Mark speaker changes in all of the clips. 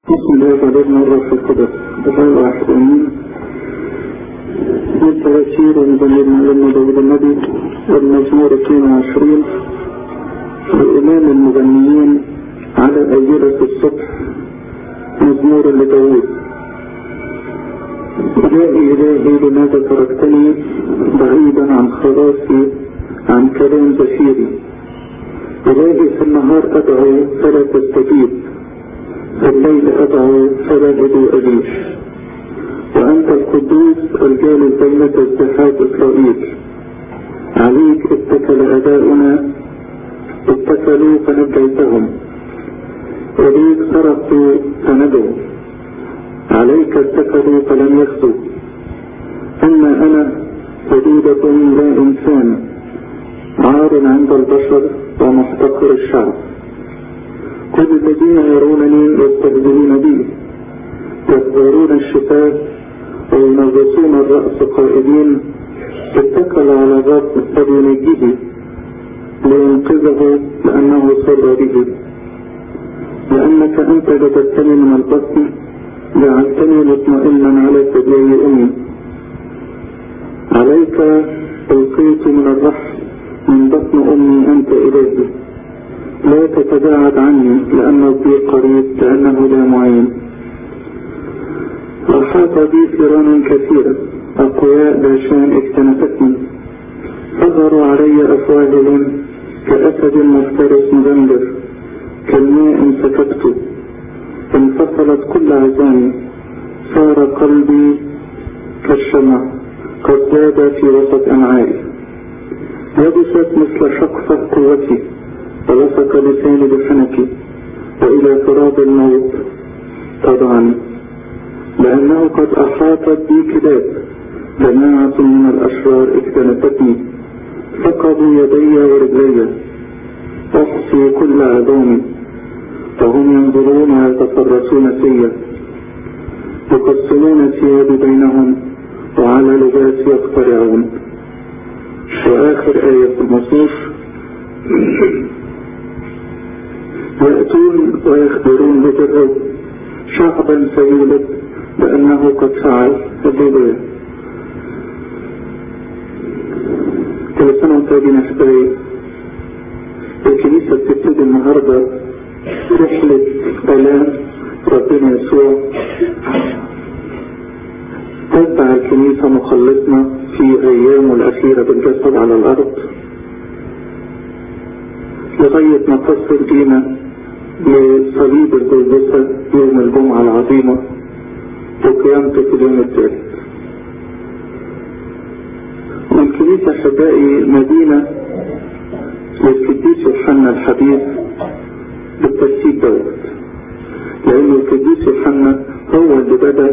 Speaker 1: بسم الله والابن والروح القدس الله واحد امين من تفسير مجلد معلم داود النبي المزمور 22 لإمام المغنيين على أيلة الصبح مزمور لداود إلهي إلهي لماذا تركتني بعيدا عن خلاصي عن كلام زفيري إلهي في النهار أدعو فلا تستجيب في الليل أدعو فلا أدعو أبيش وأنت القدوس الجالس بين ازدحام إسرائيل عليك اتكل أداؤنا اتكلوا فنجيتهم إليك صرفوا فندوا عليك اتكلوا فلم يخزوا أما أنا حدودة لا إنسان عار عند البشر ومحتقر الشعب كل الذين يرونني يستهزئون بي يحضرون الشفاه وينغصون الرأس قائلين اتكل على الرب فلينجيه لينقذه لأنه سر به لأنك أنت جبتني من البطن جعلتني مطمئنا على ثديي أمي عليك ألقيت من الرحم من بطن أمي أنت إلهي لا تتباعد عني لأن الضيق قريب لأنه لا معين أحاط بي فيران كثيرة أقوياء باشان اكتنفتني ظهروا علي أفواههم كأسد مفترس مدمر كالماء سكبت انفصلت كل عزامي صار قلبي كالشمع قد زاد في وسط أمعائي يبست مثل شقفة قوتي ولصق لساني بحنكي وإلى تراب الموت تضعني لأنه قد أحاطت بي كلاب جماعة من الأشرار اكتنفتني ثقبوا يدي ورجلي أحصي كل عظامي وهم ينظرون ويتفرسون فيا يقسمون ثيابي بينهم وعلى لباسي يقترعون وآخر آية في المصيف يأتون ويخبرون بك الرب شعبا سيولد بأنه قد فعل الليلة كل سنة وانتم طيبين أحبائي الكنيسة بتبتدي النهاردة رحلة آلام ربنا يسوع تتبع الكنيسة مخلصنا في أيامه الأخيرة بالجسد على الأرض لغاية ما تصل بينا لصليب الجلجسة يوم الجمعة العظيمة وقيامته في اليوم الثالث والكنيسة أحبائي مدينة للقديس يوحنا الحبيب بالترتيب دوت لأن القديس يوحنا هو اللي بدأ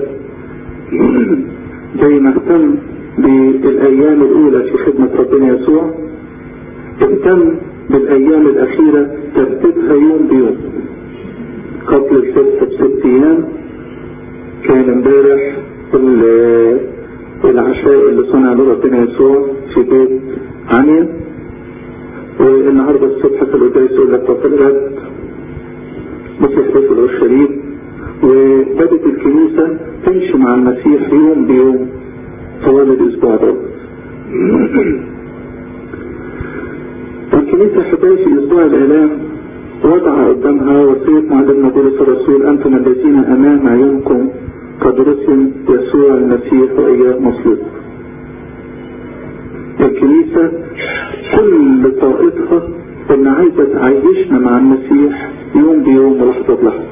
Speaker 1: زي ما اهتم بالأيام الأولى في خدمة ربنا يسوع اهتم بالأيام الأخيرة ترتيبها يوم بيوم قبل الستة بست أيام كان امبارح العشاء اللي صنع له ربنا يسوع في بيت عنيا والنهارده الصبح في القداس يقول لك طب الغد مسيح بيت الأورشليم وبدت الكنيسة تمشي مع المسيح يوم بيوم طوال الأسبوع ده الكنيسة حبايبي في أسبوع الإعلام وضع قدامها وصية معلمنا بولس الرسول أنتم الذين أمام عيونكم قد رسم يسوع المسيح وإياه مصلوب الكنيسة كل طاقتها إن عايزة تعيشنا مع المسيح يوم بيوم ولحظة بلحظة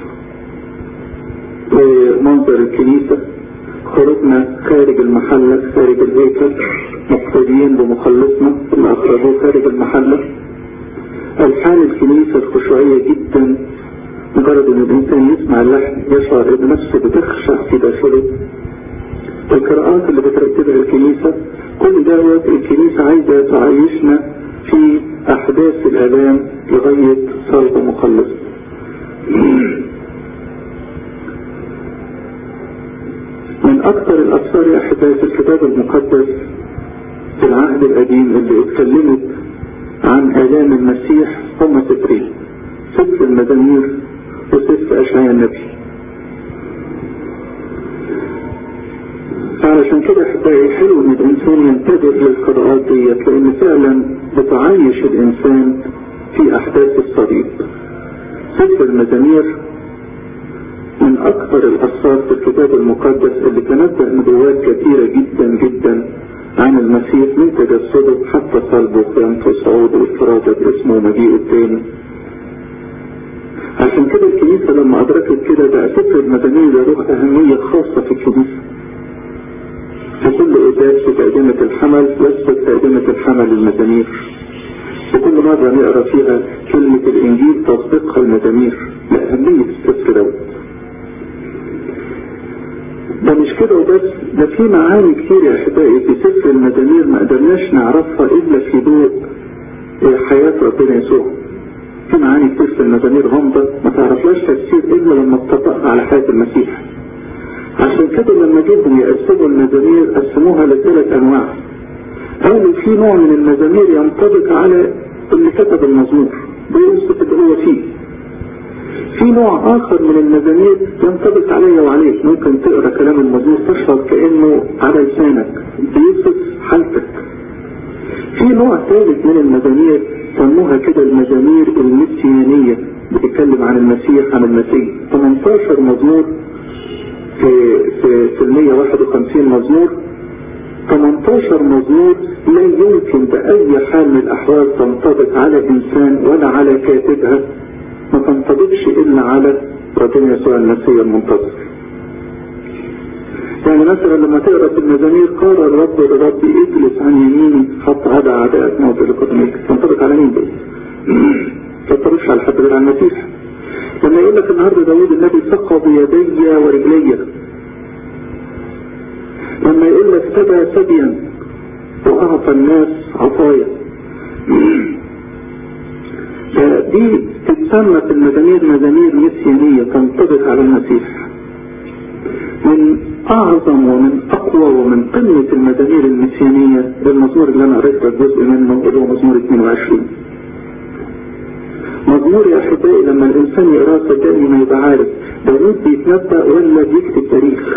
Speaker 1: منظر الكنيسة خروجنا خارج المحلة خارج الهيكل مقتديين بمخلصنا اللي أخرجوه خارج المحلة الحال الكنيسة الخشوعية جدا مجرد ان الانسان يسمع اللحن يشعر ان نفسه بتخشع في داخله القراءات اللي بترتبها الكنيسة كل دوت الكنيسة عايزة تعيشنا في احداث الالام لغاية صلب مخلص من اكثر الاسفار يا احبائي في الكتاب المقدس في العهد القديم اللي اتكلمت عن الام المسيح هم سفرين سفر المزامير وسفر اشعياء النبي عشان كده احبائي حلو ان الانسان ينتبه للقراءات ديت لان فعلا بتعيش الانسان في احداث الصليب سفر المزامير من اكثر الاسرار في الكتاب المقدس اللي تنبأ نبوات كثيرة جدا جدا عن المسيح من تجسده حتى صلبه وقيامته وصعوده وافتراضه باسمه ومجيئه الثاني عشان كده الكنيسة لما أدركت كده بقى سفر المزامير له أهمية خاصة في الكنيسة في كل قداس في تقدمة الحمل يسبق تقدمة الحمل المزامير وكل مرة نقرا فيها كلمة الإنجيل تطبيقها المزامير لأهمية السفر دوت ده مش كده وبس ده في معاني كتير يا احبائي في سفر المزامير ما قدرناش نعرفها الا في ضوء حياة ربنا يسوع في معاني كتير في المزامير غامضة ما تعرفلاش تفسير الا لما تطبقها على حياة المسيح عشان كده لما جيهم يقسموا المزامير قسموها لثلاث انواع قالوا في نوع من المزامير ينطبق على اللي كتب المزمور بيوصف اللي هو فيه في نوع اخر من المزامير ينطبق علي وعليك ممكن تقرا كلام المزمور تشعر كانه على لسانك بيوصف حالتك في نوع ثالث من المزامير سموها كده المزامير المسيانية بتتكلم عن المسيح عن المسيح 18 مزمور في في في ال 151 مزمور 18 مزمور لا يمكن بأي حال من الأحوال تنطبق على إنسان ولا على كاتبها ما تنطبقش إلا على ربنا يسوع المسيح المنتظر يعني مثلا لما تقرا في المزامير قال الرب للرب اجلس عن يميني حط عدا اعدائك موت لقدميك تنطبق على مين دول؟ ما تنطبقش على حد غير على المسيح لما يقول لك النهارده داوود النبي سقى بيدي ورجلي لما يقول لك سبى سبيا واعطى الناس عطايا فدي تتسمى في المزامير مزامير مسيانية تنطبق على المسيح من أعظم ومن أقوى ومن قمة المزامير المسيانية المزمور اللي أنا قريت جزء منه اللي هو مزمور 22 مزمور يا أحبائي لما الإنسان يقراه صدقني ما يبقى عارف داوود بيتنبأ ولا بيكتب تاريخ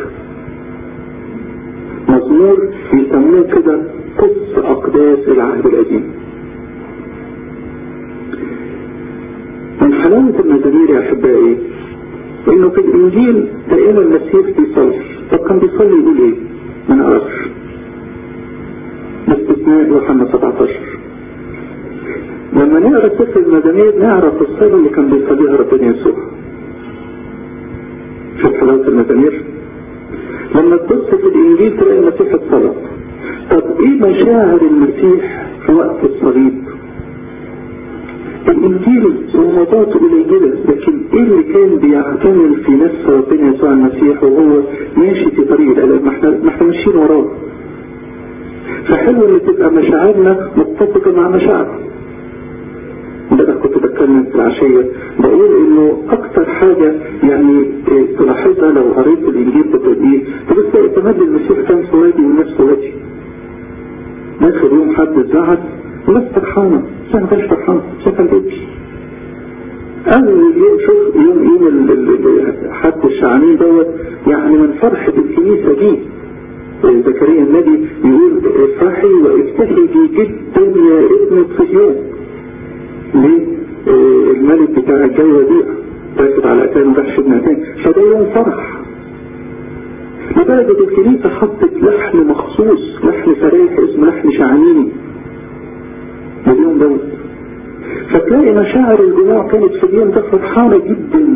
Speaker 1: مزمور بيسموه كده قص أقداس العهد القديم من حلاوة المزامير يا أحبائي إنه في الإنجيل دائما المسيح بيصلي طب كان بيصلي يقول إيه؟ ما نعرفش باستثناء يوحنا 17 لما نقرا سفر المزامير نعرف الصلاة اللي كان بيصليها ربنا يسوع شوف حلاوة المزامير لما تبص في الإنجيل تلاقي المسيح اتصلب طب إيه مشاعر المسيح في وقت الصليب؟ الانجيل رمضاته قليلة لكن ايه اللي كان بيعتمل في نفس ربنا يسوع المسيح وهو ماشي في طريق الالم ما احنا ما احنا ماشيين وراه فحلو ان تبقى مشاعرنا متفقة مع مشاعره امبارح كنت بتكلم في العشية بقول انه اكتر حاجة يعني تلاحظها لو قريت الانجيل بتدقيق تبص تلاقي تمد المسيح كان في وادي والناس في وادي اخر يوم حد اتزعل الناس فرحانة بس انا كانش فرحان بس كان بيبكي اول يوم شوف يوم يوم حد الشعانين دوت يعني من فرحة الكنيسة دي زكريا النبي يقول افرحي وافتخري جدا يا ابنة صهيون ليه؟ الملك بتاع الجو وديع راكب على اتان وراح ابن اتان فده يوم فرح لدرجة الكنيسة حطت لحن مخصوص لحن فريح اسمه لحن شعانيني اليوم دوت فتلاقي مشاعر الجموع كانت في اليوم ده فرحانة جدا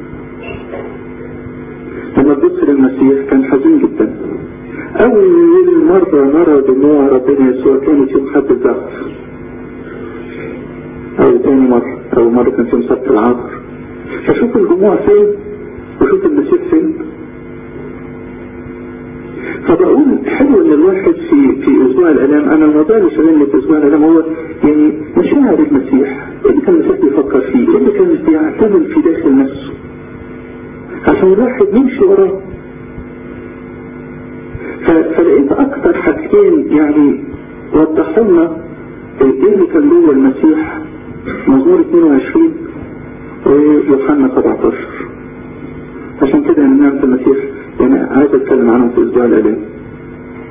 Speaker 1: لما تبص للمسيح كان حزين جدا أول مرة نرى دموع ربنا يسوع كانت يوم حد الزعف أو تاني مرة أول مرة كان يوم سبت العصر فشوف الجموع فين وشوف المسيح فين فبقول حلو ان الواحد في في اسبوع الالام انا الموضوع اللي شغلني في اسبوع الالام هو يعني مشاعر المسيح ايه اللي كان المسيح بيفكر فيه ايه اللي كان بيعتمل في داخل نفسه عشان الواحد يمشي وراه فلقيت اكتر حاجتين يعني وضحوا لنا ايه اللي كان جوه المسيح مزمور 22 ويوحنا 17 عشان كده نعمة المسيح يعني عايز اتكلم عنهم في اسبوع الالام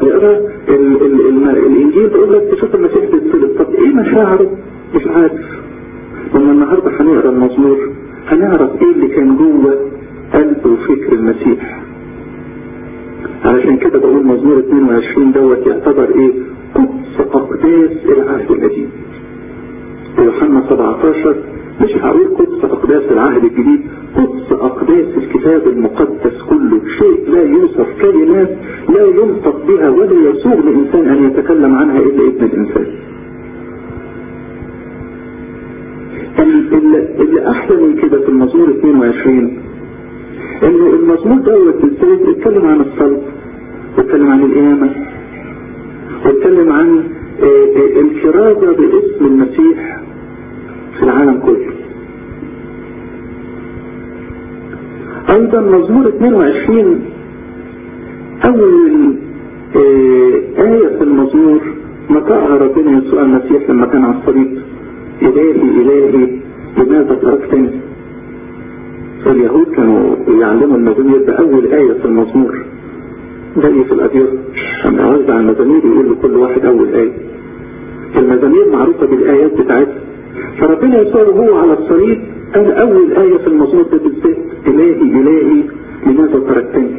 Speaker 1: يقرا ال ال ال الانجيل بيقول لك تشوف المسيح بيتصلب طب ايه مشاعره مش عارف لما النهارده هنقرا المزمور هنعرف ايه اللي كان جوه قلب وفكر المسيح علشان كده بقول مزمور 22 دوت يعتبر ايه قدس اقداس العهد القديم يوحنا 17 مش هقول قدس اقداس العهد الجديد قدس اقداس الكتاب المقدس كله شيء لا يوصف كلمات لا ينطق بها ولا يسوغ لانسان ان يتكلم عنها الا ابن الانسان اللي احلى من كده في المزمور 22 ان المزمور دوت بالذات بيتكلم عن الصلب بيتكلم عن القيامة بيتكلم عن الكرازة باسم المسيح في العالم كله ايضا مزمور 22 اول آية في المزمور متاع ربنا يسوع المسيح لما كان على الصليب إلهي إلهي لماذا تركتني اليهود كانوا يعلموا المزامير بأول آية في المزمور زي في الأبيض لما يوزع المزامير يقول لكل واحد أول آية المزامير معروفة بالآيات بتاعتها فربنا يسوع وهو على الصليب قال أول آية في المزمور ده بالذات إلهي إلهي لماذا تركتني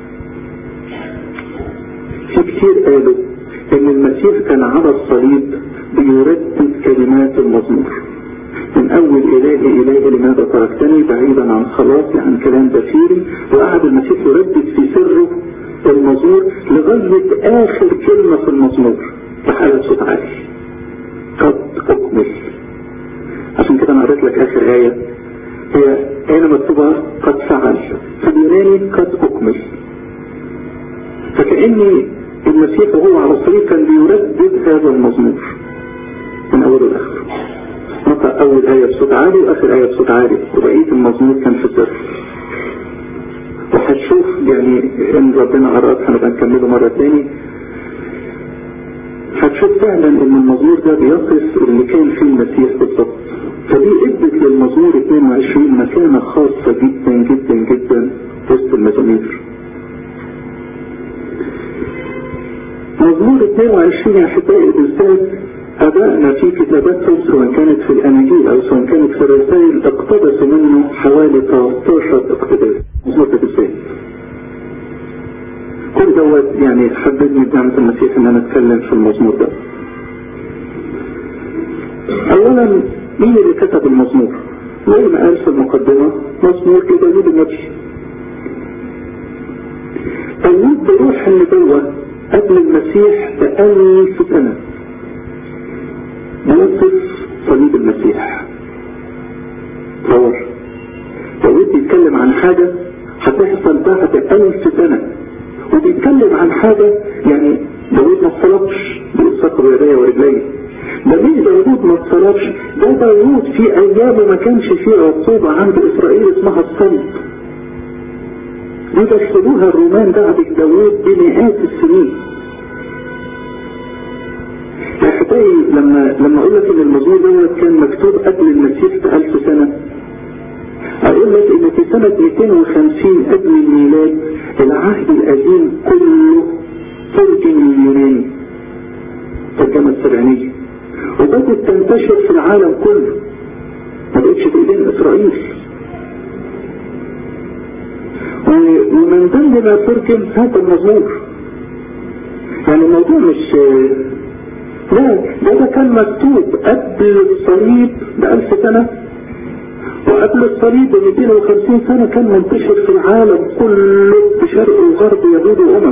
Speaker 1: في كتير قالوا إن المسيح كان على الصليب بيردد كلمات المزمور من أول إلهي إلهي لماذا تركتني بعيدا عن خلاصي عن كلام بشيري وقعد المسيح يردد في سره المزمور لغاية آخر كلمة في المزمور بحالة صوت عالي قد أكمل عشان كده أنا قريت لك آخر آية هي آية مكتوبة قد فعل في اليوناني قد أكمل فكأني المسيح وهو على الصليب كان بيردد هذا المزمور من أوله لآخره نطق أول آية بصوت عالي وآخر آية بصوت عالي وبقية المزمور كان في سر وهتشوف يعني إن ربنا أراد هنبقى نكمله مرة تاني هتشوف فعلا إن المزمور ده بيصف اللي كان فيه المسيح بالظبط فدي ادت للمزمور 22 مكانة خاصة جدا جدا جدا وسط المزامير مزمور 22 يا احبائي بالذات ابائنا في كتاباتهم سواء كانت في الاناجيل او سواء كانت في الرسائل اقتبسوا منه حوالي 13 اقتباس مزمور ده بالذات كل دوت يعني حببني بنعمة المسيح ان انا اتكلم في المزمور ده اولا مين اللي كتب المزمور زي ما قال في المقدمة مزمور لداوود النبي داوود بروح النبوة قبل المسيح بألف سنة يوصف صليب المسيح تصور داود بيتكلم عن حاجة هتحصل بعد ألف سنة وبيتكلم عن حاجة يعني داود ما اتصلبش بيتسقط بيديه ورجليه ده مش داود ما اتصلبش ده داود في أيامه ما كانش فيه عقوبة عند إسرائيل اسمها الصلب دي دخلوها الرومان بعد داود بمئات السنين يا حبايبي لما لما اقول لك ان المزمور دوت كان مكتوب قبل المسيح بألف سنة اقول لك ان في سنة 250 قبل الميلاد العهد القديم كله ترجم اليوناني ترجمة السبعينية وبدأت تنتشر في العالم كله ما بقتش في ايدين اسرائيل ومن ضمن ما ترجم هذا المزمور يعني الموضوع مش لا ده, ده كان مكتوب قبل الصليب بألف سنة وقبل الصليب ب 250 سنة كان منتشر في العالم كله بشرق وغرب يهود وأمم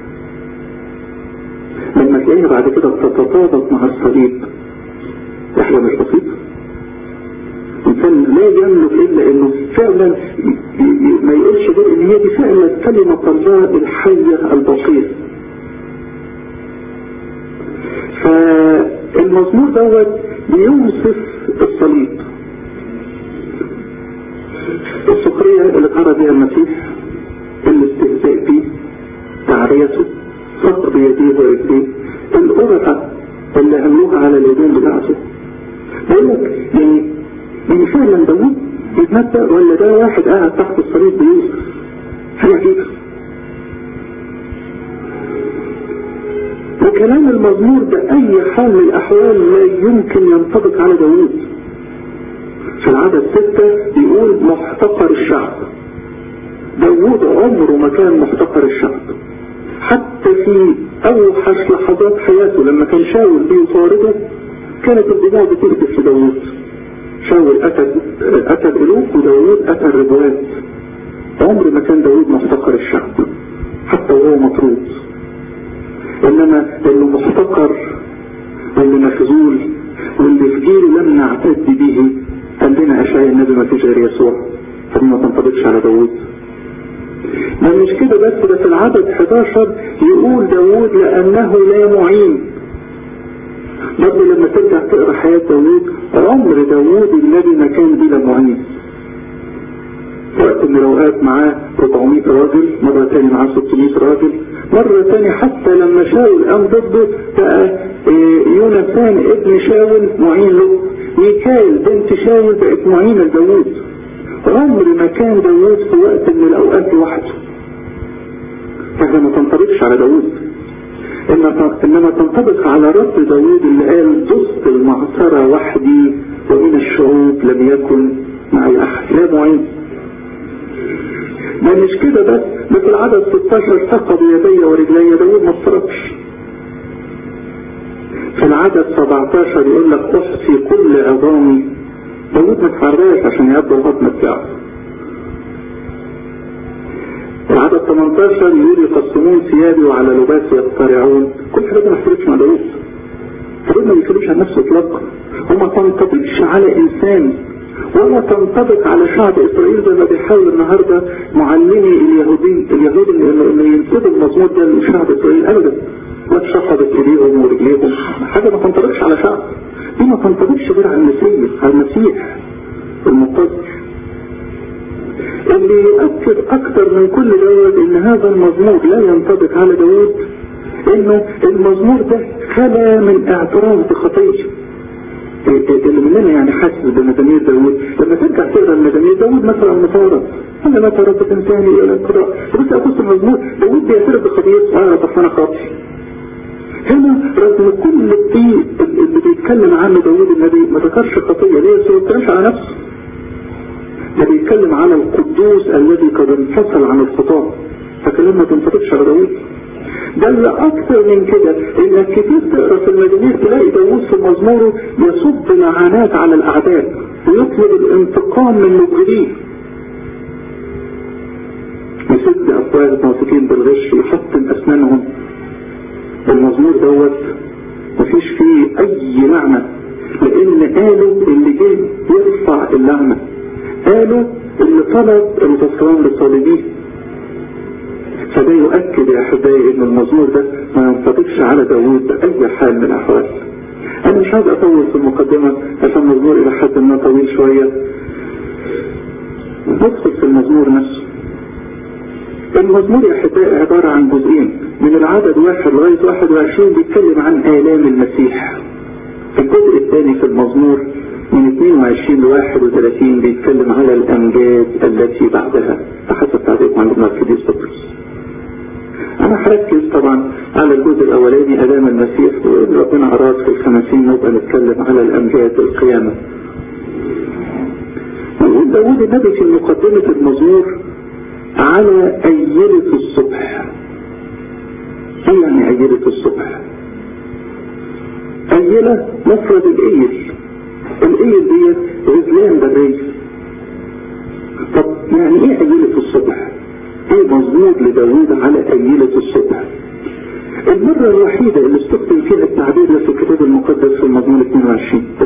Speaker 1: لما تلاقيها بعد كده تتطابق مع الصليب احنا مش بسيط الإنسان لا يملك إلا إنه فعلا ما يقولش غير إن هي دي فعلا كلمة الله الحية البقية فالمزمور دوت بيوصف الصليب السخرية اللي قرأ بها المسيح الاستهزاء به تعريته فقر بيديه ورجليه القرفة اللي عملوها على اليدين بتاعته بقول لك يعني يعني فعلا داوود يتنبأ ولا ده واحد قاعد تحت الصليب بيوصف حاجة عجيبة وكلام المزمور بأي حال من الأحوال لا يمكن ينطبق على داوود في العدد ستة يقول محتقر الشعب داوود عمره ما كان محتقر الشعب حتى في أوحش لحظات حياته لما كان شاول بيطارده كانت الدموع بتهدف في داوود شاول أتى أتى الألوف وداوود أتى الربوات عمر ما كان داوود محتقر الشعب حتى وهو مطرود إنما اللي محتقر واللي مخزول واللي في جيله لم نعتد به عندنا أشعياء النبي ما فيش غير يسوع فدي ما تنطبقش على داوود ما مش كده بس ده في العدد 11 يقول داوود لأنه لا معين برضه لما ترجع تقرا حياة داوود عمر داوود الذي ما كان بلا معين وقت من الأوقات معاه 400 راجل مرة تاني معاه 600 راجل مرة تاني حتى لما شاول قام ضده بقى يونسان ابن شاول معين له ميكال بنت شاول بقت معينة لداوود عمر ما كان داوود في وقت من الأوقات لوحده فهذا ما تنطبقش على داوود إنما تنطبق على رب داوود اللي قال دست المعصرة وحدي ومن الشعوب لم يكن معي أحد لا معين ده مش كده بس ده في العدد 16 فقد يدي ورجلي داود ما افترضش في العدد 17 يقول لك احصي كل عظامي داود ما اتحركش عشان يبدو البطن بتاعه العدد 18 يقول يقسمون ثيابي وعلى لباسي يقترعون كل حاجه دي ما افترضش مع داود داود ما بيتكلمش عن نفسه اطلاقا وما تنطبقش على انسان ولا تنطبق على شعب اسرائيل زي ما بيحاول النهارده معلمي اليهودين اليهود اللي ينسبوا المزمور ده لشعب اسرائيل ابدا واتشقبت ايديهم ورجليهم حاجه ما تنطبقش على شعب دي ما تنطبقش غير على المسيح على المسيح المقدس اللي يؤكد اكثر من كل دوت ان هذا المزمور لا ينطبق على داود انه المزمور ده خلا من اعتراف بخطيه اللي مننا يعني حاسس بمدنية داود لما ترجع تقرا المدنية داود مثلا مطارد انا لا ترى انساني الى القراء بس اقص المزمور داود بيعترف بخطيئته اه طب انا خاطئ هنا رغم كل الطيب اللي بيتكلم عنه داود النبي ما ذكرش خطية ليه بس ما بيتكلمش على نفسه ده بيتكلم على القدوس الذي قد انفصل عن الخطاة فكلام ما تنطبقش على داود ده اللي اكثر من كده انك كتير تقرا في المدينة تلاقي داوود في مزموره يصب لعنات على الاعداء ويطلب الانتقام من المجرمين يسد افواه الموثوقين بالغش يحطم اسنانهم المزمور دوت مفيش فيه اي لعنة لان قالوا اللي جه يرفع اللعنة قالوا اللي طلب الغفران لصالبيه فده يؤكد يا احبائي ان المزمور ده ما ينطبقش على داوود باي حال من الاحوال انا مش عايز اطول في المقدمة عشان المزمور الى حد ما طويل شوية ندخل في المزمور نفسه المزمور يا احبائي عبارة عن جزئين من العدد واحد لغاية واحد وعشرين بيتكلم عن آلام المسيح الجزء الثاني في المزمور من 22 ل 31 بيتكلم على الأمجاد التي بعدها حسب تعليق معلومة القديس بطرس أنا هركز طبعا على الجزء الأولاني ألام المسيح وإن ربنا أراد في الخمسين نبقى نتكلم على الأمجاد القيامة يقول داود النبي في مقدمة المزمور على أيلة الصبح ايه يعني أيلة الصبح أيلة مفرد الإيل الإيل ديت غزلان برية طب يعني ايه أيلة الصبح ايه مزمور لداود على أيلة الصبح المرة الوحيدة اللي استخدم فيها التعبير ده في الكتاب المقدس في المزمور 22 بس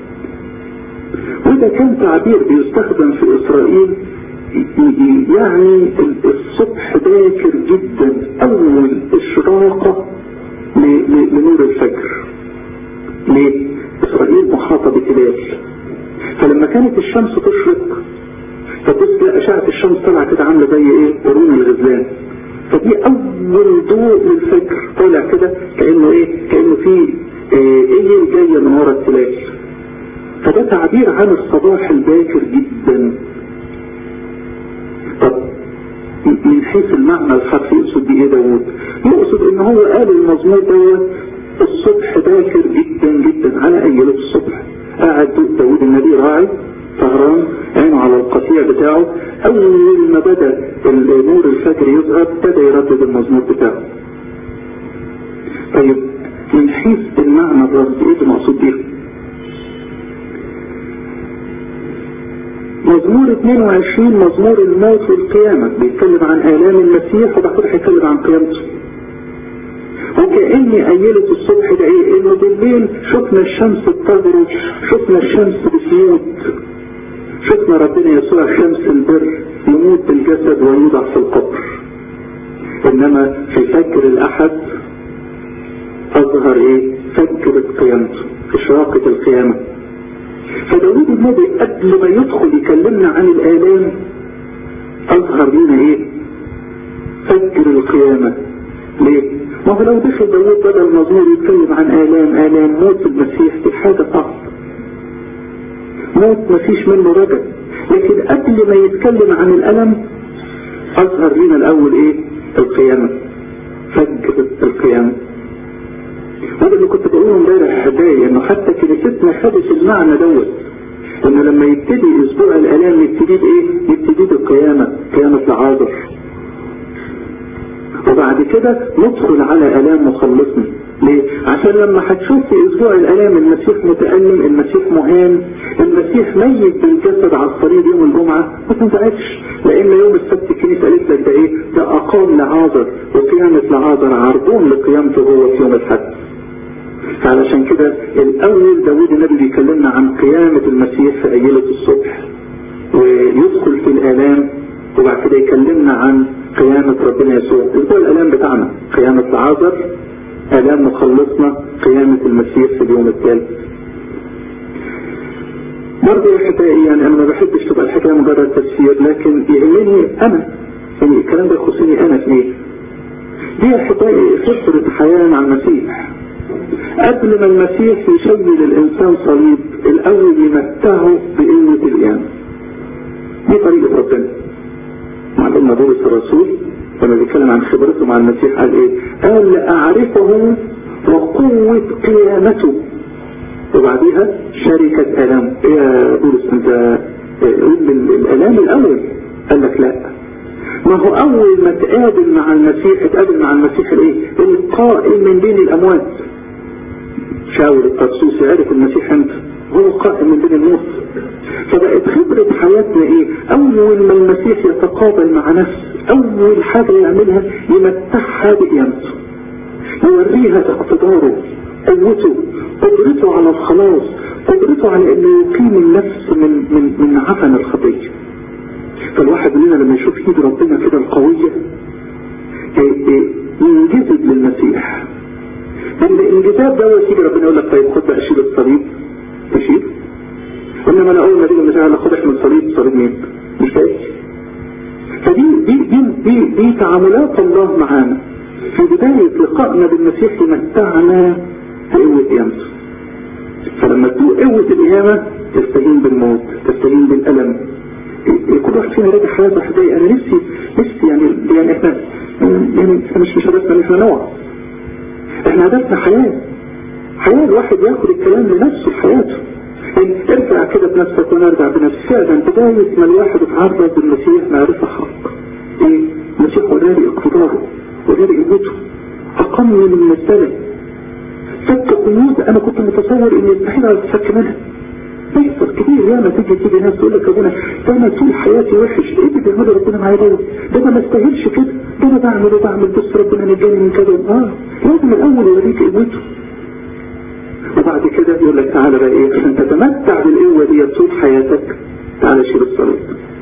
Speaker 1: وده كان تعبير بيستخدم في إسرائيل يعني الصبح باكر جدا أول إشراقة لنور الفجر ليه؟ إسرائيل محاطة بتلال فلما كانت الشمس تشرق فبص لا أشعة الشمس طلع كده عاملة زي إيه؟ قرون الغزلان فدي أول ضوء للفجر طالع كده كأنه إيه؟ كأنه في إيه جاية من ورا التلال فده تعبير عن الصباح الباكر جدا طب من حيث المعنى الحرفي يقصد بإيه داوود يقصد إن هو قال المزمور دوت الصبح باكر جدا جدا على أي ليلة الصبح قاعد داوود النبي راعي سهران عينه على القطيع بتاعه أول ما بدأ نور الفجر يظهر بدأ يردد المزمور بتاعه طيب من حيث المعنى الرمزي ايه المقصود بيه مزمور 22 مزمور الموت والقيامة بيتكلم عن آلام المسيح وبعد كده هيتكلم عن قيامته وكأني أيلة الصبح ده ايه انه بالليل شفنا الشمس بتغرب شفنا الشمس بتموت شفنا ربنا يسوع شمس البر يموت بالجسد ويوضع في القبر انما في فجر الاحد اظهر ايه فجر قيامته اشراقة القيامة فداود النبي قبل ما يدخل يكلمنا عن الالام اظهر لنا ايه فجر القيامة ليه ما هو لو دخل داود بدل مزمور يتكلم عن الام الام موت المسيح دي حاجة صعبة موت مفيش منه رجل لكن قبل ما يتكلم عن الالم اظهر لنا الاول ايه القيامة فجر القيامة هذا اللي كنت بقوله امبارح احبائي انه حتى كنيستنا خدت المعنى دوت انه لما يبتدي اسبوع الالام يبتدي بايه؟ يبتدي بالقيامه قيامه العاذر وبعد كده ندخل على الام مخلصنا ليه؟ عشان لما هتشوف في اسبوع الالام المسيح متألم المسيح مهان المسيح ميت بالجسد على الصليب يوم الجمعة ما تنزعجش لان يوم السبت الكنيسة قالت لك ده ايه ده اقام لعازر وقيامة لعازر عرضون لقيامته هو في يوم الحد علشان كده الاول داود النبي بيكلمنا عن قيامة المسيح في ايلة الصبح ويدخل في الالام وبعد كده يكلمنا عن قيامة ربنا يسوع اسبوع الالام بتاعنا قيامة العازر الام مخلصنا قيامة المسيح في اليوم الثالث برضه يا احبائي يعني انا ما بحبش تبقى الحكايه مجرد تفسير لكن يهمني انا يعني الكلام ده يخصني انا في ايه؟ دي يا احبائي خبرة حياة مع المسيح قبل ما المسيح يشيل الانسان صليب الاول يمتعه بقوة القيامة دي طريقة ربنا معلومة بولس الرسول لما بيتكلم عن خبرته مع المسيح قال ايه قال لأعرفه وقوة قيامته وبعديها شركة ألم ايه يا بولس انت الألام الأول قال لك لا ما هو أول ما تقابل مع المسيح تقابل مع المسيح الايه القائم من بين الأموات شاول الطرسوسي عرف المسيح امتى هو قائم من بين الموت فبقت خبرة حياتنا ايه اول ما المسيح يتقابل مع نفس اول حاجة يعملها يمتعها بقيامته يوريها اقتداره قوته قدرته على الخلاص قدرته على انه يقيم النفس من من من عفن الخطيه فالواحد مننا لما يشوف ايد ربنا كده القويه ينجذب للمسيح الانجذاب ده يجي ربنا يقول لك طيب خد بقى شيل الصليب تشيل انما انا اول ما تيجي المسيح خد احنا الصليب صليب مين مش فاهم فدي دي دي دي, دي تعاملات الله معانا في بداية لقائنا بالمسيح يمتعنا بقوة قيامته فلما تدوق قوة القيامة تستهين بالموت تستهين بالألم كل واحد فينا راجع حياته حبايبي انا نفسي نفسي يعني يعني احنا يعني احنا مش مش هدفنا ان احنا نوع احنا هدفنا حياة حياة الواحد ياخد الكلام لنفسه في حياته ارجع كده بنفسك وانا ارجع بنفسي فعلا بداية ما الواحد اتعرض بالمسيح معرفة حق ايه المسيح وراني اقتداره وراني قوته اقمني من السنة فك قيود انا كنت متصور ان يستحيل على تفك منها بيحصل كتير ياما تيجي تيجي ناس تقول لك يا ابونا ده انا طول حياتي وحش ايه اللي بيعمله ربنا معايا دوت ده انا ما استاهلش كده ده انا بعمل وبعمل بص ربنا نجاني من كده اه لازم الاول يوريك قوته وبعد كده يقول لك تعالى بقى ايه عشان تتمتع بالقوه دي طول حياتك تعالى شيل الصليب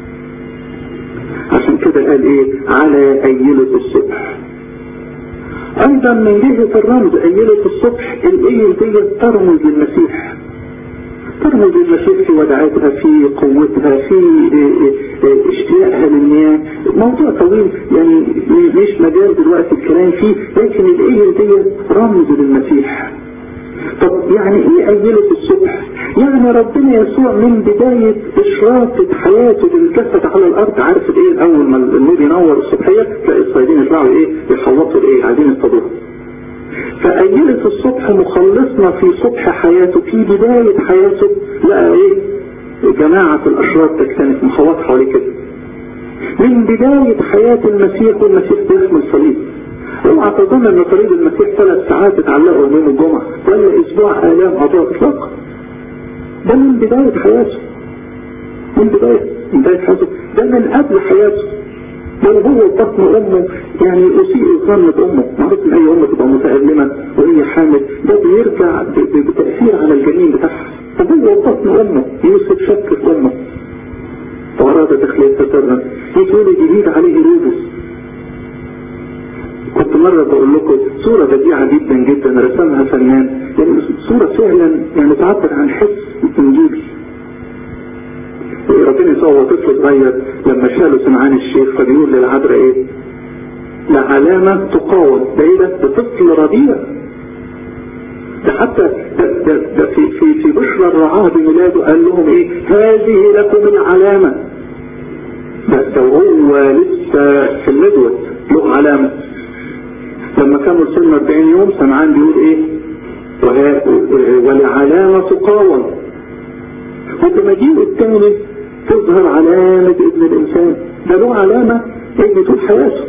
Speaker 1: عشان كده قال ايه على ايلة الصبح ايضا من جهة الرمز ايلة الصبح الايه دي ترمز للمسيح ترمز للمسيح في ودعتها في قوتها في اشتياقها للمياه موضوع طويل يعني مش مجال دلوقتي الكلام فيه لكن الايه دي رمز للمسيح طب يعني ايه أيلة الصبح يعني ربنا يسوع من بداية إشراقة حياته بالجسد على الأرض عارف ايه الأول ما النور ينور الصبحية تلاقي الصيادين يطلعوا ايه يحوطوا الايه عايزين يصطادوها فأيلة الصبح مخلصنا في صبح حياته في بداية حياته لقى ايه جماعة الأشرار تكتنف مخوط حوالي كده من بداية حياة المسيح والمسيح بيحمل صليب اوعى تظن ان صليب المسيح ثلاث ساعات اتعلقوا يوم الجمعة ولا اسبوع الام قضاء اطلاقا ده من بداية حياته من بداية من بداية حياته ده من قبل حياته لو هو بطن امه يعني اسيء الظن بامه معروف ان اي ام تبقى متألمة وهي حامل ده بيرجع بتأثير على الجنين بتاعها طب هو بطن امه يوسف شك في امه وأراد تخلية سرا يتولد جديد عليه هيرودس كنت مرة بقول لكم صورة بديعة جدا جدا رسمها فنان يعني صورة فعلا يعني تعبر عن حس انجيلي ربنا يسوى طفل صغير لما شالوا سمعان الشيخ فبيقول للعذراء ايه لعلامة تقاوم ده ايه ده ده طفل رضيع ده حتى ده, ده, ده في, في, في بشرى الرعاة بميلاده قال لهم ايه هذه لكم العلامة بس وهو لسه في الندوة له علامة لما كانوا سن 40 يوم سمعان بيقول ايه ولعلامة تقاوم وبمجيء الثاني تظهر علامة ابن الانسان ده له علامة ابن طول حياته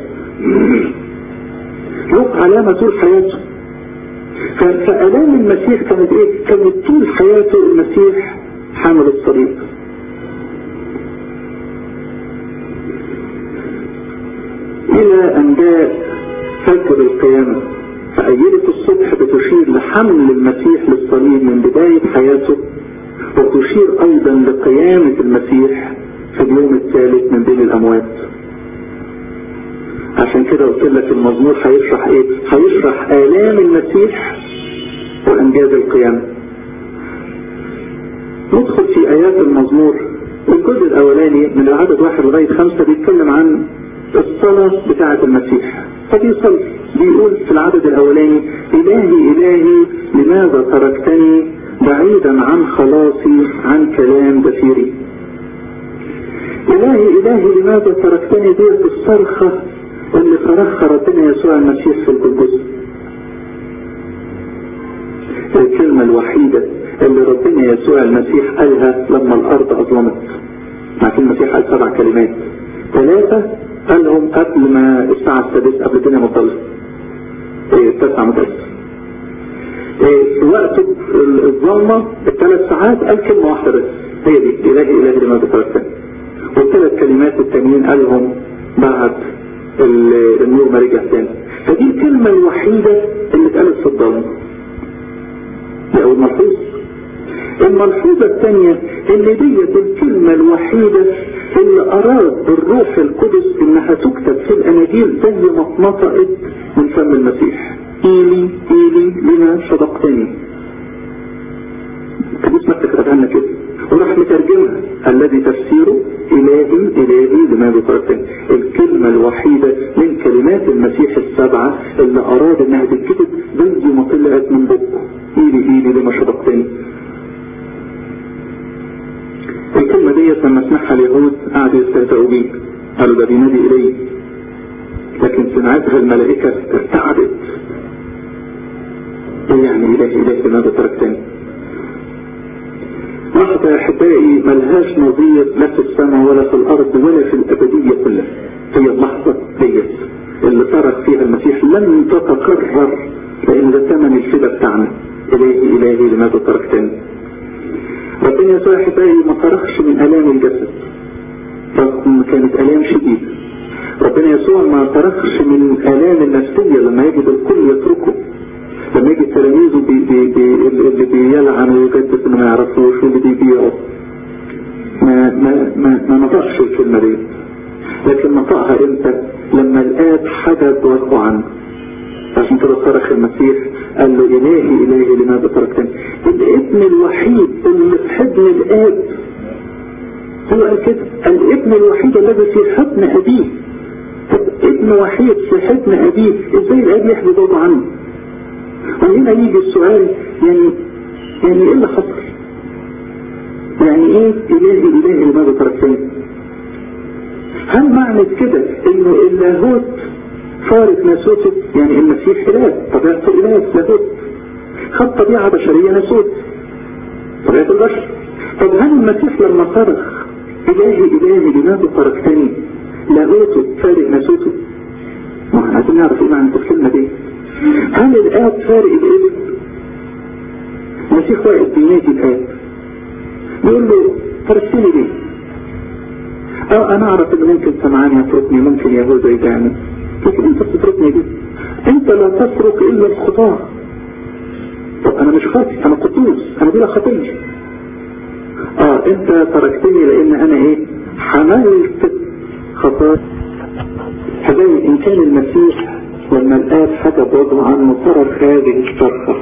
Speaker 1: له علامة طول حياته فألام المسيح كانت ايه كانت طول حياته المسيح حامل الصليب الى ان جاء فجر القيامة فأيدة الصبح بتشير لحمل المسيح للصليب من بداية حياته وتشير ايضا لقيامة المسيح في اليوم الثالث من بين الاموات عشان كده قلت لك المزمور هيشرح ايه هيشرح الام المسيح وانجاز القيامة ندخل في ايات المزمور الجزء الاولاني من العدد واحد لغاية خمسة بيتكلم عن الصلاة بتاعة المسيح فبيصلي بيقول في العدد الاولاني الهي الهي لماذا تركتني بعيدا عن خلاصي عن كلام دفيري الهي الهي لماذا تركتني ديت الصرخة اللي صرخها ربنا يسوع المسيح في القدس الكلمة الوحيدة اللي ربنا يسوع المسيح قالها لما الارض اظلمت مع كلمة المسيح قال سبع كلمات ثلاثة قالهم قبل ما الساعة السادسة قبل الدنيا مطلع ايه التسعة متأسف ايه وقت الظلمة الثلاث ساعات قال كلمة واحدة بس هي دي إلهي إلهي لما ذكرتني والثلاث كلمات التانيين قالهم بعد النور ما رجع تاني فدي الكلمة الوحيدة اللي اتقالت في الظلمة دي أول ملحوظ الملحوظة الثانية اللي ديت الكلمة الوحيدة اللي أراد الروح القدس إنها تكتب في الأناجيل زي ما اتنطقت من فم المسيح إيلي إيلي لما صدقتني القدس ما كتبها لنا كده وراح مترجمها الذي تفسيره إلهي إلهي لماذا تركتني الكلمة الوحيدة من كلمات المسيح السبعة اللي أراد إنها تتكتب زي ما طلعت من بقه إيلي إيلي لما صدقتني الكلمة دي لما سمعها اليهود قعدوا يستهزئوا بيه قالوا ده بينادي إليه لكن سمعتها الملائكة ارتعدت ايه يعني إلهي إلهي لماذا تركتني لحظة يا أحبائي ملهاش نظير لا في السماء ولا في الأرض ولا في الأبدية كلها هي اللحظة ديت اللي ترك فيها المسيح لن تتكرر لأن ده ثمن الفدا بتاعنا إلهي إلهي لماذا تركتني ربنا يسوع أحبائي ما تركش من آلام الجسد رغم كانت آلام شديدة ربنا يسوع ما تركش من آلام النفسية لما يجد الكل يتركه لما يجي تلاميذه بي بي بي اللي بيلعن ويجدد انه ما يعرفوش واللي بيبيعوا ما ما ما ما نطقش الكلمة دي لكن نطقها امتى لما الآب حدد وجهه عنه عشان كده صرخ المسيح قال له إلهي إلهي لماذا تركتني الابن الوحيد اللي في حضن الآب هو قال كده الابن الوحيد الذي في حضن أبيه طب ابن وحيد في حضن أبيه ازاي الآب يحدد وجهه عنه وهنا يجي السؤال يعني يعني ايه اللي حصل يعني ايه الهي الهي لماذا تركتني هل معنى كده انه اللاهوت فارق ناسوته يعني المسيح اله طبيعته اله لاهوت خد طبيعة بشرية ناسوت طبيعة البشر طب هل المسيح لما صرخ الهي الهي لماذا تركتني لاهوته فارق ناسوته ما احنا عايزين نعرف ايه معنى الكلمة دي هل الآب فارق الابن المسيح واقف بينادي الآب يقول له ترسلي ليه اه انا اعرف ان ممكن سمعان يتركني ممكن يهوذا يدعني لكن انت بتتركني دي انت لا تترك الا الخطاه طب انا مش خاطئ انا قدوس انا بلا خطيه اه انت تركتني لان انا ايه حملت خطايا حبايبي ان كان المسيح لما الاب حجب وضعه عنه ترك هذه الصرخه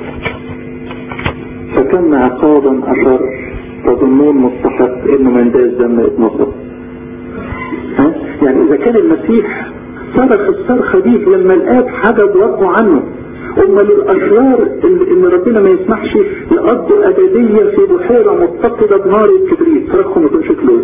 Speaker 1: فكم عقابا اشر تظنون مستحق انه من داس دم اتنصر ها يعني اذا كان المسيح صرخ الصرخه دي لما الاب حجب وضعه عنه امال الاشرار اللي ربنا ما يسمحش يقضوا ابديه في بحيره متقده بنار الكبريت صرخهم يكون شكله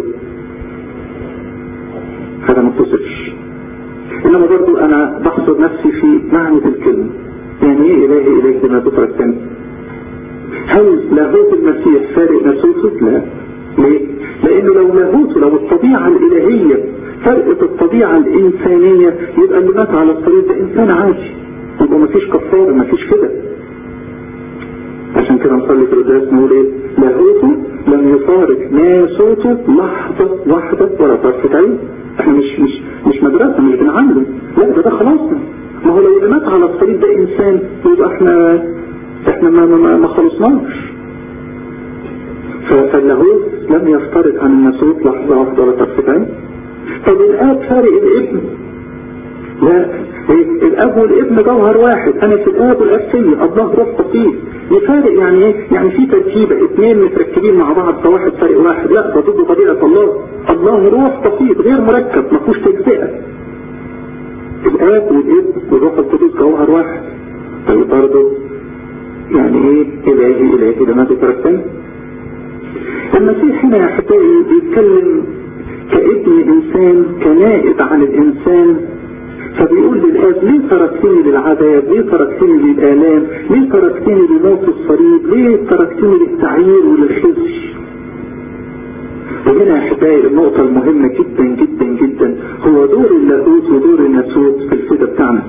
Speaker 1: هذا ما تصفش انما برضو انا بحصر نفسي في معنى الكلمه يعني ايه الهي اليك بما تترك تاني هل لاهوت المسيح فارق نسوته؟ لا ليه؟ لانه لو لاهوته لو الطبيعه الالهيه فرقت الطبيعه الانسانيه يبقى اللي مات على الطريق ده انسان عادي يبقى مفيش كفاره مفيش كده عشان كده نصلي في القداس نقول ايه لاهوته لم يفارق ناسوته لحظه واحده ولا طرفه عين احنا مش مش مش مدرسه مش بنعلم لا ده ده خلاصنا ما هو لو اللي مات على الطريق ده انسان يبقى احنا احنا ما ما, ما خلصناش فاللاهوت لم يفترق عن الناسوت لحظه واحده ولا طرفه عين طب الاب فارق الابن لا إيه؟ الاب والابن جوهر واحد انا في الاب والاب فيا الله روح طفيل يفارق يعني ايه يعني في تركيبه اثنين متركبين مع بعض فواحد فارق واحد لا ده ضد طبيعه الله الله روح طفيل غير مركب ما فيهوش تجزئه الاب والابن والروح القدس جوهر واحد طيب برضه يعني ايه الهي الهي ده ما تتركتني المسيح هنا يا احبائي بيتكلم كابن انسان كنائب عن الانسان فبيقول للآب ليه تركتني للعذاب ليه تركتني للآلام ليه تركتني لموت الصليب ليه تركتني للتعيير وللخزي وهنا يا احبائي النقطة المهمة جدا جدا جدا هو دور اللاهوت ودور الناسوت في الفدا بتاعنا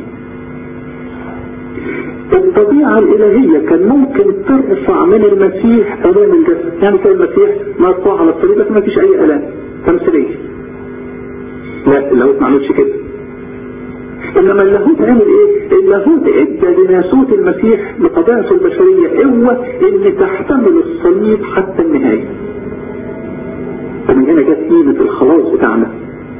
Speaker 1: الطبيعة الإلهية كان ممكن ترفع من المسيح ألام الجسد يعني كان المسيح مرفوع على الصليب لكن ما فيش أي ألام تمثيلية لا اللاهوت ما عملش كده انما اللاهوت عمل ايه اللاهوت ادى لناسوت المسيح بطبيعته البشرية قوة ان تحتمل الصليب حتى النهاية فمن هنا جت قيمة الخلاص بتاعنا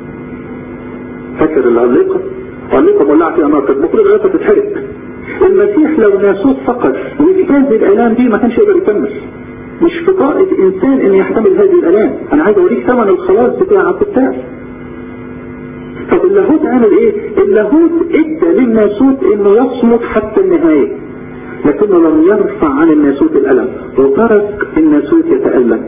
Speaker 1: فاكر العليقة عليقة مولعة فيها نار كانت المفروض العليقة تتحرق المسيح لو ناسوت فقط واجتاز الالام دي ما كانش يقدر يكمل مش في طاقة انسان ان يحتمل هذه الالام انا عايز اوريك ثمن الخلاص بتاعك بتاعي طب اللاهوت عمل ايه اللاهوت ادى للناسوت انه يصمت حتى النهاية لكنه لم يرفع عن الناسوت الالم وترك الناسوت يتألم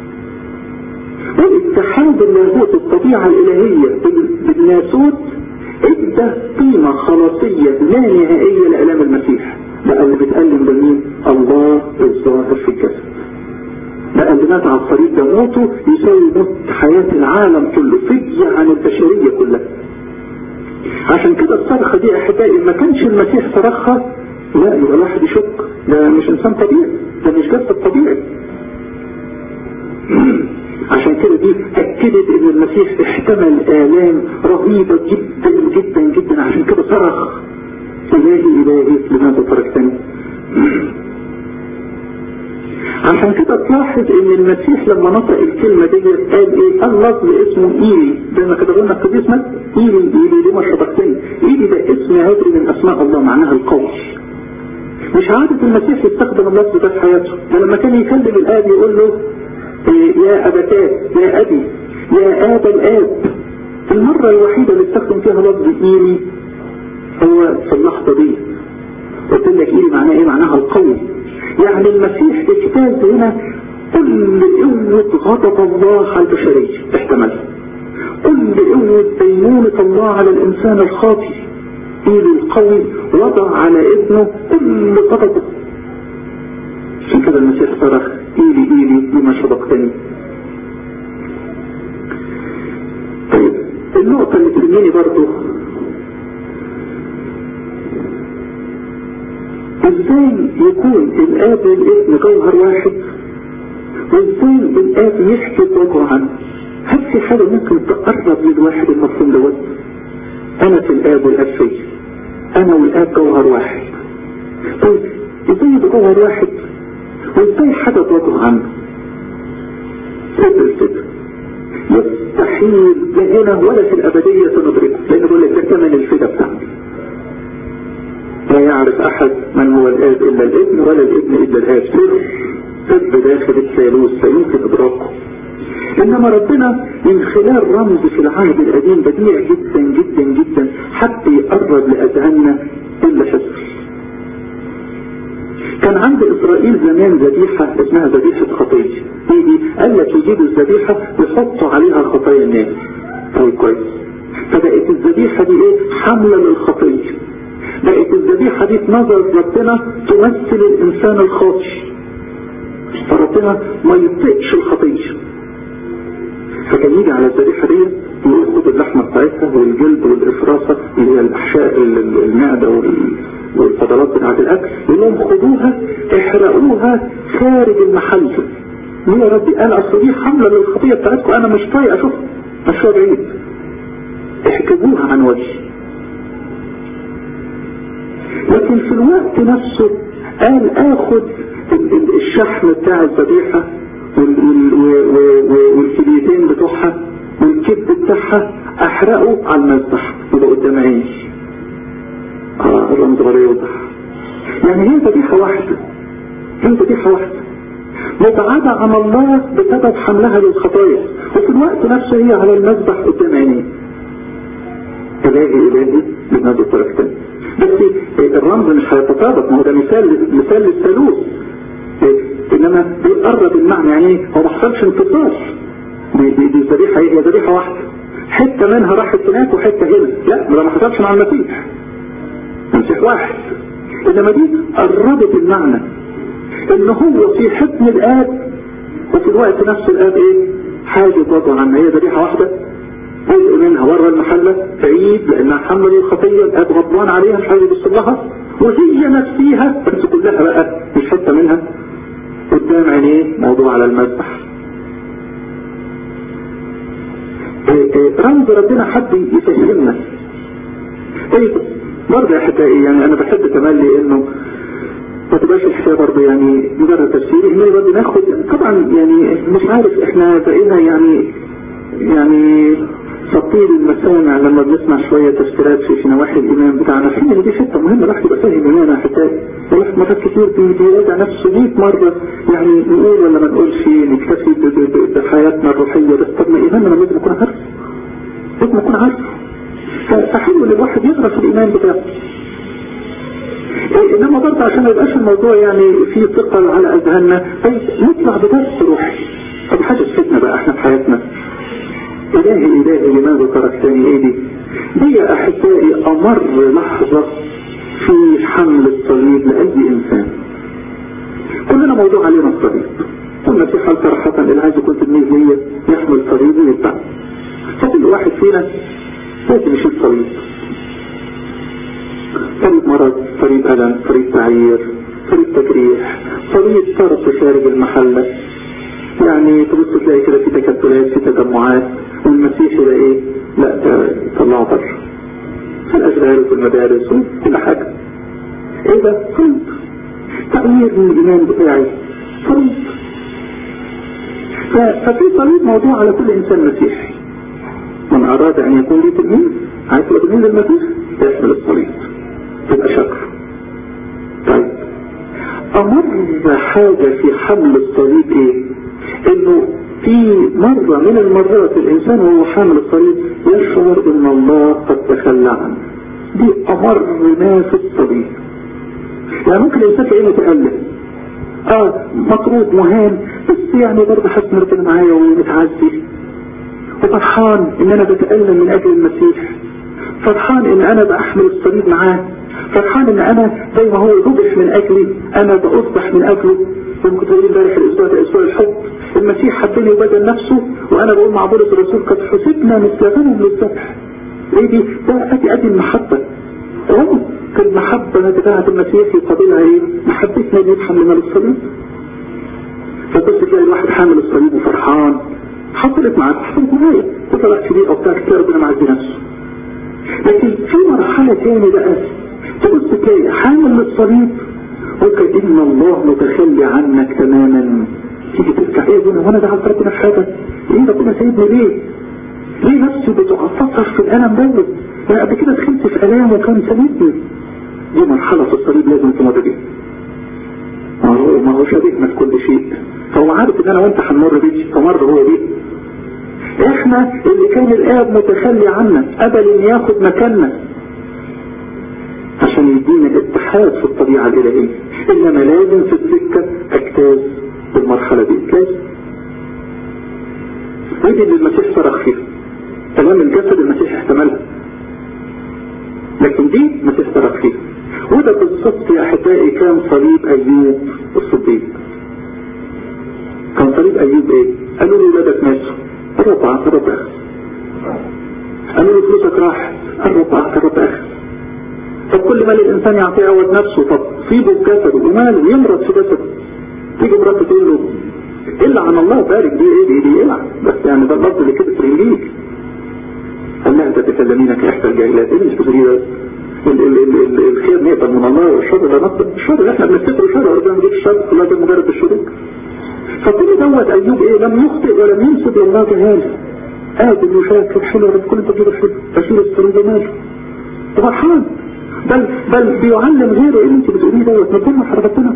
Speaker 1: واتحاد اللاهوت الطبيعة الالهية بالناسوت ادى قيمة خلاصية لا نهائية لالام المسيح بقى اللي بتألم بمين الله الظاهر في الجسد بقى اللي مات على الطريق ده موته يساوي موت حياة العالم كله فدية عن البشرية كلها عشان كده الصرخة دي احبائي ما كانش المسيح صرخها لا يبقى الواحد يشك ده مش انسان طبيعي ده مش جسد طبيعي عشان كده دي اكدت ان المسيح احتمل الام رهيبة جدا جدا جدا عشان كده صرخ الهي الهي لماذا تركتني عشان كده تلاحظ ان المسيح لما نطق الكلمة دي قال ايه قال لفظ اسمه ايلي زي ما كتبوا لنا في اسمك ايلي ايلي ليه ما شبكتني ايلي ده اسم عبري من اسماء الله معناها القوي مش عادة المسيح يستخدم اللفظ ده في حياته ده لما كان يكلم الاب يقول له إيه يا ابتاه يا ابي يا ابا الاب المرة الوحيدة اللي استخدم فيها لفظ ايلي هو في اللحظة دي قلت لك ايلي معناها ايه معناها القوي يعني المسيح اجتاز هنا كل قوة غضب الله على البشرية احتملها كل قوة دينونة الله على الإنسان الخاطئ إيده القوي وضع على ابنه كل غضبه عشان كده المسيح صرخ إيلي إيلي لما سبقتني طيب النقطة اللي تهمني برضو ازاي يكون الاب والابن جوهر واحد وازاي الاب يحكي وجهه عنه هل في حاجة ممكن تقرب للواحد المفهوم دوت انا في الاب والاب فيا انا والاب جوهر واحد طيب ازاي يبقى جوهر واحد وازاي حاجة وجهه عنه فضل كده يستحيل لا هنا ولا في الابدية ندركه لان بقول لك ده ثمن الفدا بتاعتي لا يعرف احد من هو الاب الا الابن ولا الابن الا الاب سر سر داخل الثالوث لا يمكن ادراكه انما ربنا من خلال رمز في العهد القديم بديع جدا جدا جدا حتى يقرب لاذهاننا كل حصر كان عند اسرائيل زمان ذبيحة اسمها ذبيحة خطية يجي قال لك يجيبوا الذبيحة ويحطوا عليها خطايا الناس طيب كويس فبقت الذبيحة دي ايه حملة للخطية بقت الذبيحة دي في نظر ربنا تمثل الانسان الخاطئ فربنا ما يطيقش الخطية فكان يجي على الذبيحة دي يقول خد اللحمة بتاعتها والجلد والإفراسة اللي هي الأحشاء المعدة والفضلات بتاعت الأكل يقول لهم خدوها احرقوها خارج المحل ليه يا ربي أنا أصل دي حملة للخطية بتاعتكم أنا مش طايق أشوف مشروع بعيد احكبوها عن وجهي لكن في الوقت نفسه قال اخد الشحم بتاع الذبيحه والكليتين بتوعها والكبد بتاعها احرقه على المذبح يبقى قدام عيني اه الرمز غير يوضح يعني هي ذبيحه واحده هي ذبيحه واحده مبعدة عن الله بسبب حملها للخطايا وفي الوقت نفسه هي على المذبح قدام عينيه إلهي إلهي لماذا تركتني بس الرمز مش هيتطابق ما هو ده مثال مثال للثالوث انما بيقرب المعنى يعني هو ما حصلش انتصار دي دي ذبيحه ايه هي ذبيحه واحده حته منها راحت هناك وحته هنا لا ده ما حصلش مع المسيح المسيح واحد انما دي قربت المعنى ان هو في حكم الاب وفي الوقت نفسه الاب ايه حاجه وضع عنها هي ذبيحه واحده جزء منها بره المحلة بعيد لانها حمل الخطية الاب غضبان عليها مش عايز يبص لها وهي نفسيها بس كلها بقى مش حتة منها قدام عينيه موضوع على المذبح رمز ربنا حد يفهمنا طيب برضه يا احبائي يعني انا بحب تملي انه ما تبقاش الحكايه برضه يعني مجرد تفسير احنا برضه ناخد طبعا يعني مش عارف احنا بقينا يعني يعني تطير المسامع لما بنسمع شوية تفسيرات في, في نواحي الإيمان بتاعنا في ان دي حتة مهمة الواحد يبقى فاهم إيمانها حتى الواحد مرات كتير بيراجع نفسه 100 مرة يعني نقول ولا ما نقولش نكتفي بحياتنا الروحية بس طب ما إيماننا لازم نكون عارف لازم نكون عارف فحلو ان الواحد يقرا في الإيمان بتاعه إنما برضه عشان ما يبقاش الموضوع يعني فيه ثقل على أذهاننا نطلع بدرس روحي طب حاجة تفيدنا بقى احنا في حياتنا إلهي إلهي لماذا تركتني إيه دي دي يا أحبائي أمر لحظة في حمل الصليب لأي إنسان كلنا موضوع علينا الصليب قلنا في حال صراحة اللي عايز يكون تلميذ ليا يحمل صليب ويتبع فكل واحد فينا لازم يشيل صليب صليب مرض صليب ألم صليب تعيير صليب تجريح صليب طرف خارج المحلة يعني تبص تلاقي كده في تكتلات في تجمعات والمسيح يبقى ايه لا ده طلعه بره في الاشغال وفي المدارس وكل حاجه ايه ده صليب تغيير من الايمان بتاعي صليب ففي صليب موضوع على كل انسان مسيحي من اراد ان يكون لي تلميذ عايز يبقى تلميذ المسيح يحمل الصليب تبقى شكر طيب امر حاجه في حمل الصليب ايه انه في مرة من المرات الانسان وهو حامل الصليب يشعر ان الله قد تخلى عنه دي امر ما في الصليب يعني ممكن الانسان تلاقيه متألم اه مطرود مهان بس يعني برضه حاسس ربنا معايا ومتعزي وفرحان ان انا بتألم من اجل المسيح فرحان ان انا بأحمل الصليب معاه فرحان ان انا زي ما هو ذبح من اجلي انا بأصبح من اجله ممكن تقول امبارح الاسبوع ده اسبوع الحب المسيح حبني وبدل نفسه وانا بقول مع بولس الرسول قد حسبنا مثل غنم للذبح ايه دي ده ادي ادي المحبة في المحبة بتاعة المسيح يقابلها ايه محبتنا اللي يتحملنا للصليب فتبص تلاقي الواحد حامل الصليب وفرحان حصلت معاك حصلت معايا وطلعت كبير او بتاع كتير ربنا معزي نفسه لكن في مرحلة تاني بقى تبص تلاقي حامل للصليب وكأن الله متخلي عنك تماما تيجي ترجع ايه وانا وانا دعت ربنا في حاجة ايه ربنا سايبني ليه ليه نفسي بتعصفر في الالم دوت انا قبل كده دخلت في الام وكان ساندني دي مرحلة في الصليب لازم تمر بيها ما هو ما هو شبيهنا في كل شيء فهو عارف ان انا وانت هنمر بيه فمر هو بيه احنا اللي كان الاب متخلي عنا قبل ان ياخد مكاننا عشان يدينا اتحاد في الطبيعة الالهية انما لازم في السكة اجتاز بالمرحلة دي لازم ودي اللي المسيح صرخ فيها كلام الجسد المسيح احتملها لكن دي المسيح صرخ فيها وده بالظبط يا احبائي كان صليب ايوب الصديق كان صليب ايوب ايه قالوا له ولادك ماتوا الربع الربع قالوا له فلوسك راحت الربع الربع طب كل ما الانسان يعطيه عوض نفسه طب سيبه بجسده وماله يمرض في جسده تيجي مراته تقول له الا عن الله بارك دي ايه دي دي العن بس يعني ده اللفظ اللي كده في الانجيل قال لها تتكلمين كاحدى الجاهلات ايه مش بتقولي الخير نقبل من الله والشر لا نقبل الشر اللي احنا بنفتكره شر ربنا بيجيب الشر كلها ده مجرد الشرور فكل دوت ايوب ايه لم يخطئ ولم ينسب لله جهاله قادر يشاكر حلو رب كل انت تجيب حلو بشير الصليب ماله فرحان بل بل بيعلم غيره ايه اللي انت بتقوليه دوت ما كنا حربتنا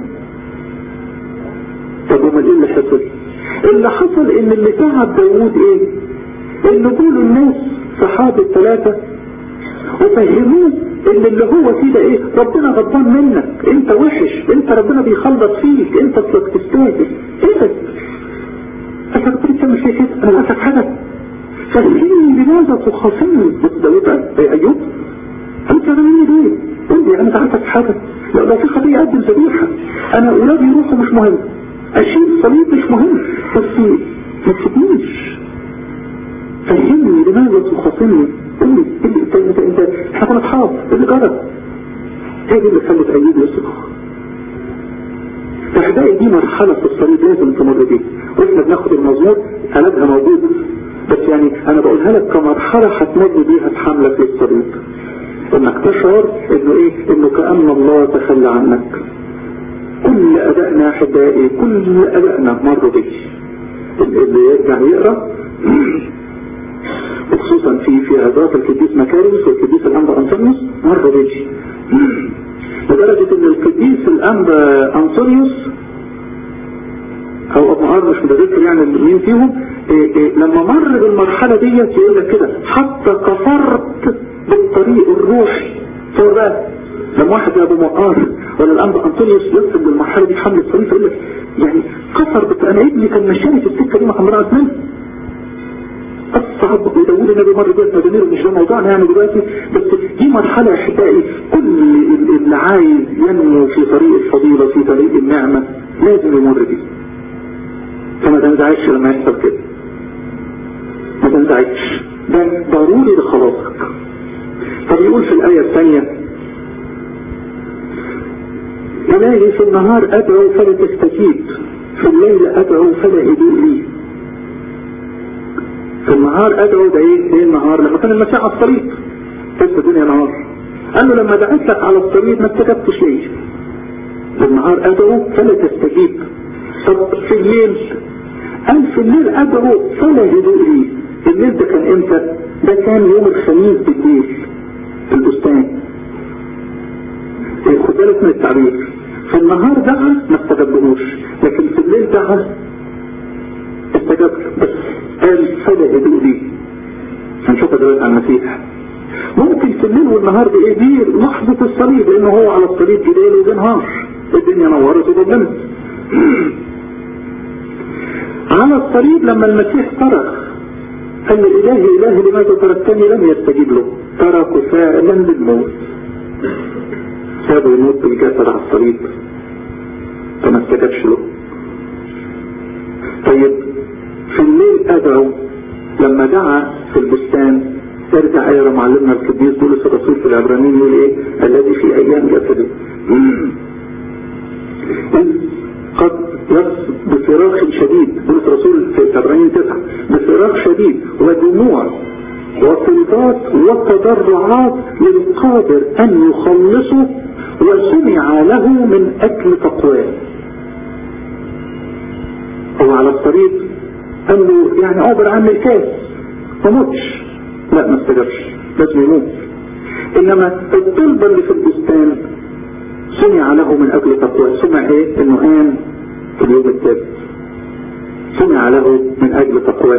Speaker 1: طب امال ايه اللي حصل اللي حصل ان اللي تعب داوود ايه ان قولوا الناس صحابة الثلاثة وفهموه ان اللي هو فيه ده ايه ربنا غضبان منك انت وحش انت ربنا بيخلص فيك انت اصلك تستاهل ايه ده انت ربنا بتعمل فيه كده انا بقولك حاجه فهمني لماذا تخاصمني ده يبقى ايه ايوب انت مني ليه قول لي انا تعرفك في حاجه لو لو في خطيه قدم ذبيحه انا اولادي يروحوا مش مهم اشيل صليب مش مهم بس ما تسيبنيش فهمني لماذا تخاصمني قول لي اللي انت انت انت احنا كنا اصحاب اللي جرى ايه اللي خلت ايوب يصرخ فاحبائي دي مرحلة في الصليب لازم تمر بيها واحنا بناخد المزمور قلبها موجود بس يعني انا بقولها لك كمرحلة هتمر بيها في حملك للصليب انك تشعر انه ايه انه كأن الله تخلى عنك كل ادائنا احبائي كل ادائنا مر به اللي يرجع يقرا وخصوصا في في عظات القديس مكاريوس والقديس الانبا انطونيوس مر به لدرجة ان القديس الانبا انطونيوس او ابو عار مش متذكر يعني مين فيهم إيه إيه لما مر بالمرحلة ديت يقول لك كده حتى كفرت بالطريق الروحي صور بقى لما واحد زي ابو مقار ولا الانبا انطونيوس يصل بالمرحلة دي حمل الصليب يقول لك يعني كفر بت... انا ابني كان مشاني في السكة دي ما حمرها منه الصعب ويدور النبي مر بيت مدمير مش ده موضوعنا يعني دلوقتي بس دي مرحلة احبائي كل اللي عايز ينمو في طريق الفضيلة في طريق النعمة لازم يمر بيه فما تنزعجش لما يحصل كده ما تنزعجش ده ضروري لخلاصك فبيقول في الآية الثانية إلهي في النهار أدعو فلا تستجيب في الليل أدعو فلا هدوء لي في النهار أدعو ده إيه؟ إيه النهار لما كان المسيح على الطريق كانت الدنيا نهار قال له لما دعيت لك على الطريق ما استجبتش ليه في النهار أدعو فلا تستجيب طب في الليل قال في الليل أدعو فلا هدوء لي الليل ده كان امتى ده كان يوم الخميس بالليل في البستان خد بالك من التعبير في النهار دعا ما استجبلوش لكن في الليل دعا استجاب بس قال فلا هدوء لي هنشوفها دلوقتي على المسيح ممكن في الليل والنهار دي دي لحظة الصليب لانه هو على الصليب جدال وبنهار الدنيا نورت وضلمت على الصليب لما المسيح صرخ قال إلهي إلهي لماذا تركتني لم يستجيب له تركوا فعلا للموت سابوا يموت بالجسد على الصليب فما استجابش له طيب في الليل أدعو لما دعا في البستان ارجع اقرا معلمنا القديس بولس الرسول في العبرانيين يقول ايه الذي في ايام جسده قد بصراخ شديد بولس الرسول في العبرانيين تسعة بصراخ شديد ودموع وصلبات وتضرعات للقادر ان يخلصه وسمع له من اجل تقواه هو على الطريق قال له يعني عبر عن الكاس ما موتش لا ما استجابش لازم يموت انما الطلبة اللي في البستان سمع له من اجل تقوى سمع ايه انه قام في اليوم الثالث سمع له من اجل تقوى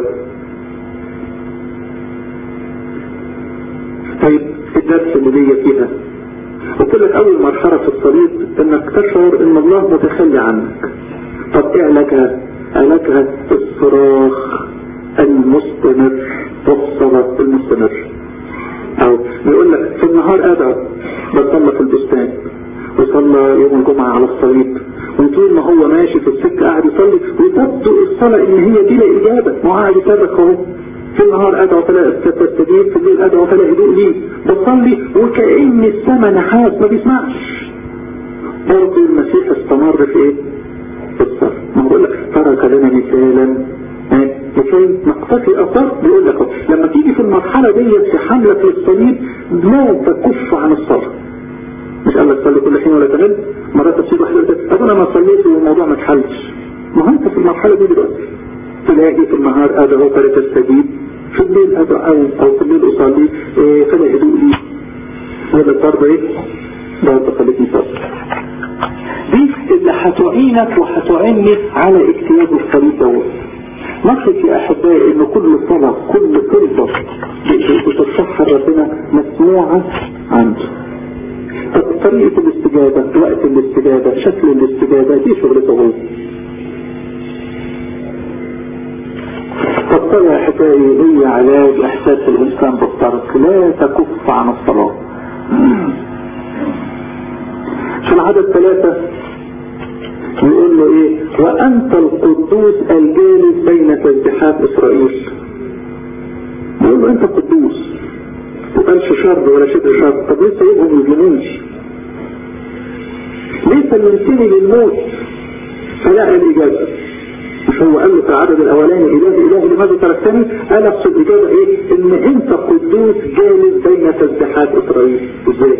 Speaker 1: طيب الدرس اللي ليا فيها قلت لك اول مرحلة في الصليب انك تشعر ان الله متخلي عنك طب ايه علاجها علاجها الصراخ المستمر والصلاة المستمر او بيقول لك في النهار ادعو بصلى في البستان وصلى يوم الجمعة على الصليب وطول ما هو ماشي في السكة قاعد يصلي وتبدو الصلاة ان هي بلا اجابة ما هو قاعد يصرخ اهو في النهار ادعو فلا تستجيب في الليل ادعو فلا هدوء لي بصلي وكأن السماء نحاس ما بيسمعش برضه المسيح استمر في ايه؟ في الصلاة ما بقول لك ترك لنا مثالا لكي نقتفي اثر بيقول لك لما تيجي في المرحلة دي في حملة للصليب لا تكف عن الصلاة مش قال لك صلي كل حين ولا تمل مرات تصير واحدة طب انا ما صليت والموضوع ما اتحلش ما هو انت في المرحلة دي دلوقتي تلاقي في النهار ادعو فلا تستجيب في الليل ادعو او, أو في الليل اصلي إيه فلا هدوء لي هذا برضه ايه برضه خليك صلي دي اللي هتعينك وهتعني على اجتياز الصليب دوت نقصد يا احبائي ان كل صلاة كل طلبة بتتصحى ربنا مسموعة عنده طريقة الاستجابة وقت الاستجابة شكل الاستجابة دي شغلته هو فالصلاة يا احبائي هي علاج احساس الانسان بالترك لا تكف عن الصلاة في العدد ثلاثة يقول له ايه وانت القدوس الجالس بين تسبيحات اسرائيل يقول له انت قدوس تقالش شر ولا شبه شر طب ليه سايبهم يظلمونش ليه سلمتني للموت فلا الاجابه مش هو قال له في العدد الاولاني الهي الهي لماذا تركتني قال اقصد الاجابه ايه ان انت قدوس جالس بين تسبيحات اسرائيل ازاي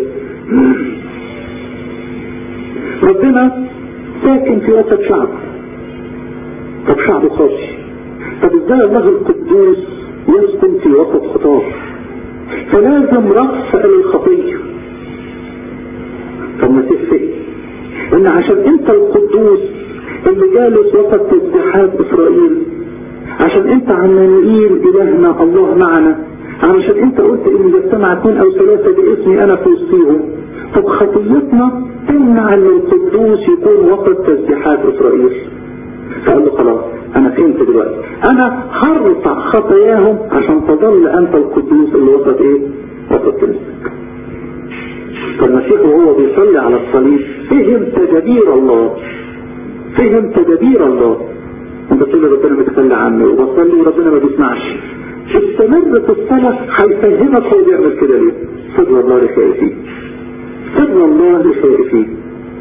Speaker 1: ربنا ساكن في وسط شعب طب شعب خاصي طب ازاي الله القدوس يسكن في وسط خطاب فلازم رفع للخطية فالمسيح فيه ان عشان انت القدوس اللي جالس وسط تسبيحات اسرائيل عشان انت عمانوئيل الهنا الله معنا علشان انت قلت ان اجتمع اثنين او ثلاثة باسمي انا في وسطيهم طب خطيتنا تمنع ان القدوس يكون وسط تسبيحات اسرائيل فقال له خلاص انا فهمت دلوقتي انا هرفع خطاياهم عشان تظل انت القدوس اللي وسط ايه وسط كنيستك فالمسيح وهو بيصلي على الصليب فهم تدابير الله فهم تدابير الله انت تقول لي ربنا بيتخلى عني وبصلي وربنا ما بيسمعش استمر في الصلاة هيفهمك هو بيعمل كده ليه صدر الله لخائفين صدر الله لخائفين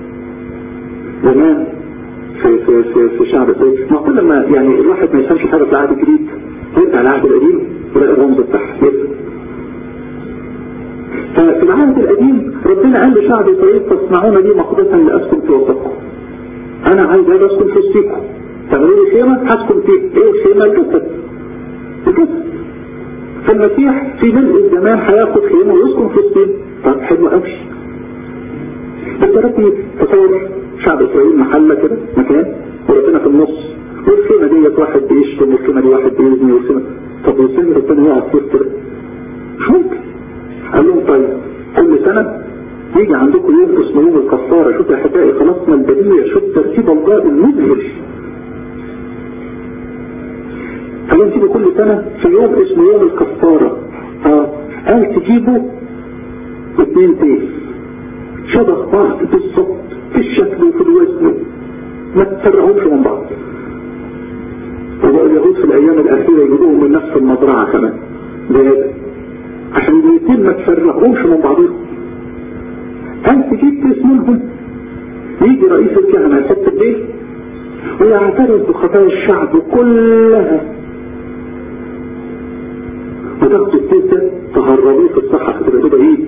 Speaker 1: زمان في في في في شعب الصيف ما كل ما يعني الواحد ما يفهمش حاجه في العهد الجديد يرجع العهد القديم يلاقي الرمز بتاعها ففي العهد القديم ربنا قال لشعب اسرائيل تصنعون لي مقدسا لاسكن في وسطكم انا عايز اجي اسكن في وسطكم تعملوا لي خيمه هسكن فيه ايه الخيمه الجسد الجسد فالمسيح في ملء الزمان هياخد خيمه ويسكن في وسطنا طب حلو قوي بس ربي تصور شعب اسرائيل محلة كده مكان وربنا في النص والخيمة ديت واحد بيشتم والخيمة دي واحد بيزني والخيمة طب وازاي ربنا يقعد فيه كده؟ مش ممكن قال لهم طيب كل سنة يجي عندكم يوم اسمه يوم الكفارة شوف يا احبائي خلصنا البديع شوف ترتيب الله المذهل خلينا تيجي كل سنة في يوم اسمه يوم الكفارة اه قال تجيبوا اثنين تيس شبه بعض بالظبط في الشكل وفي الوزن ما تفرعوش من بعض وبقى اليهود في الايام الاخيرة يجيبوهم من نفس المزرعة كمان بهذا عشان الاثنين ما تفرعوش من بعضهم انت جبت اسمهم يجي رئيس الكهنة يحط البيت ويعترف بخطايا الشعب كلها وتاخد السيس ده تهربيه في الصحة تبقى له بعيد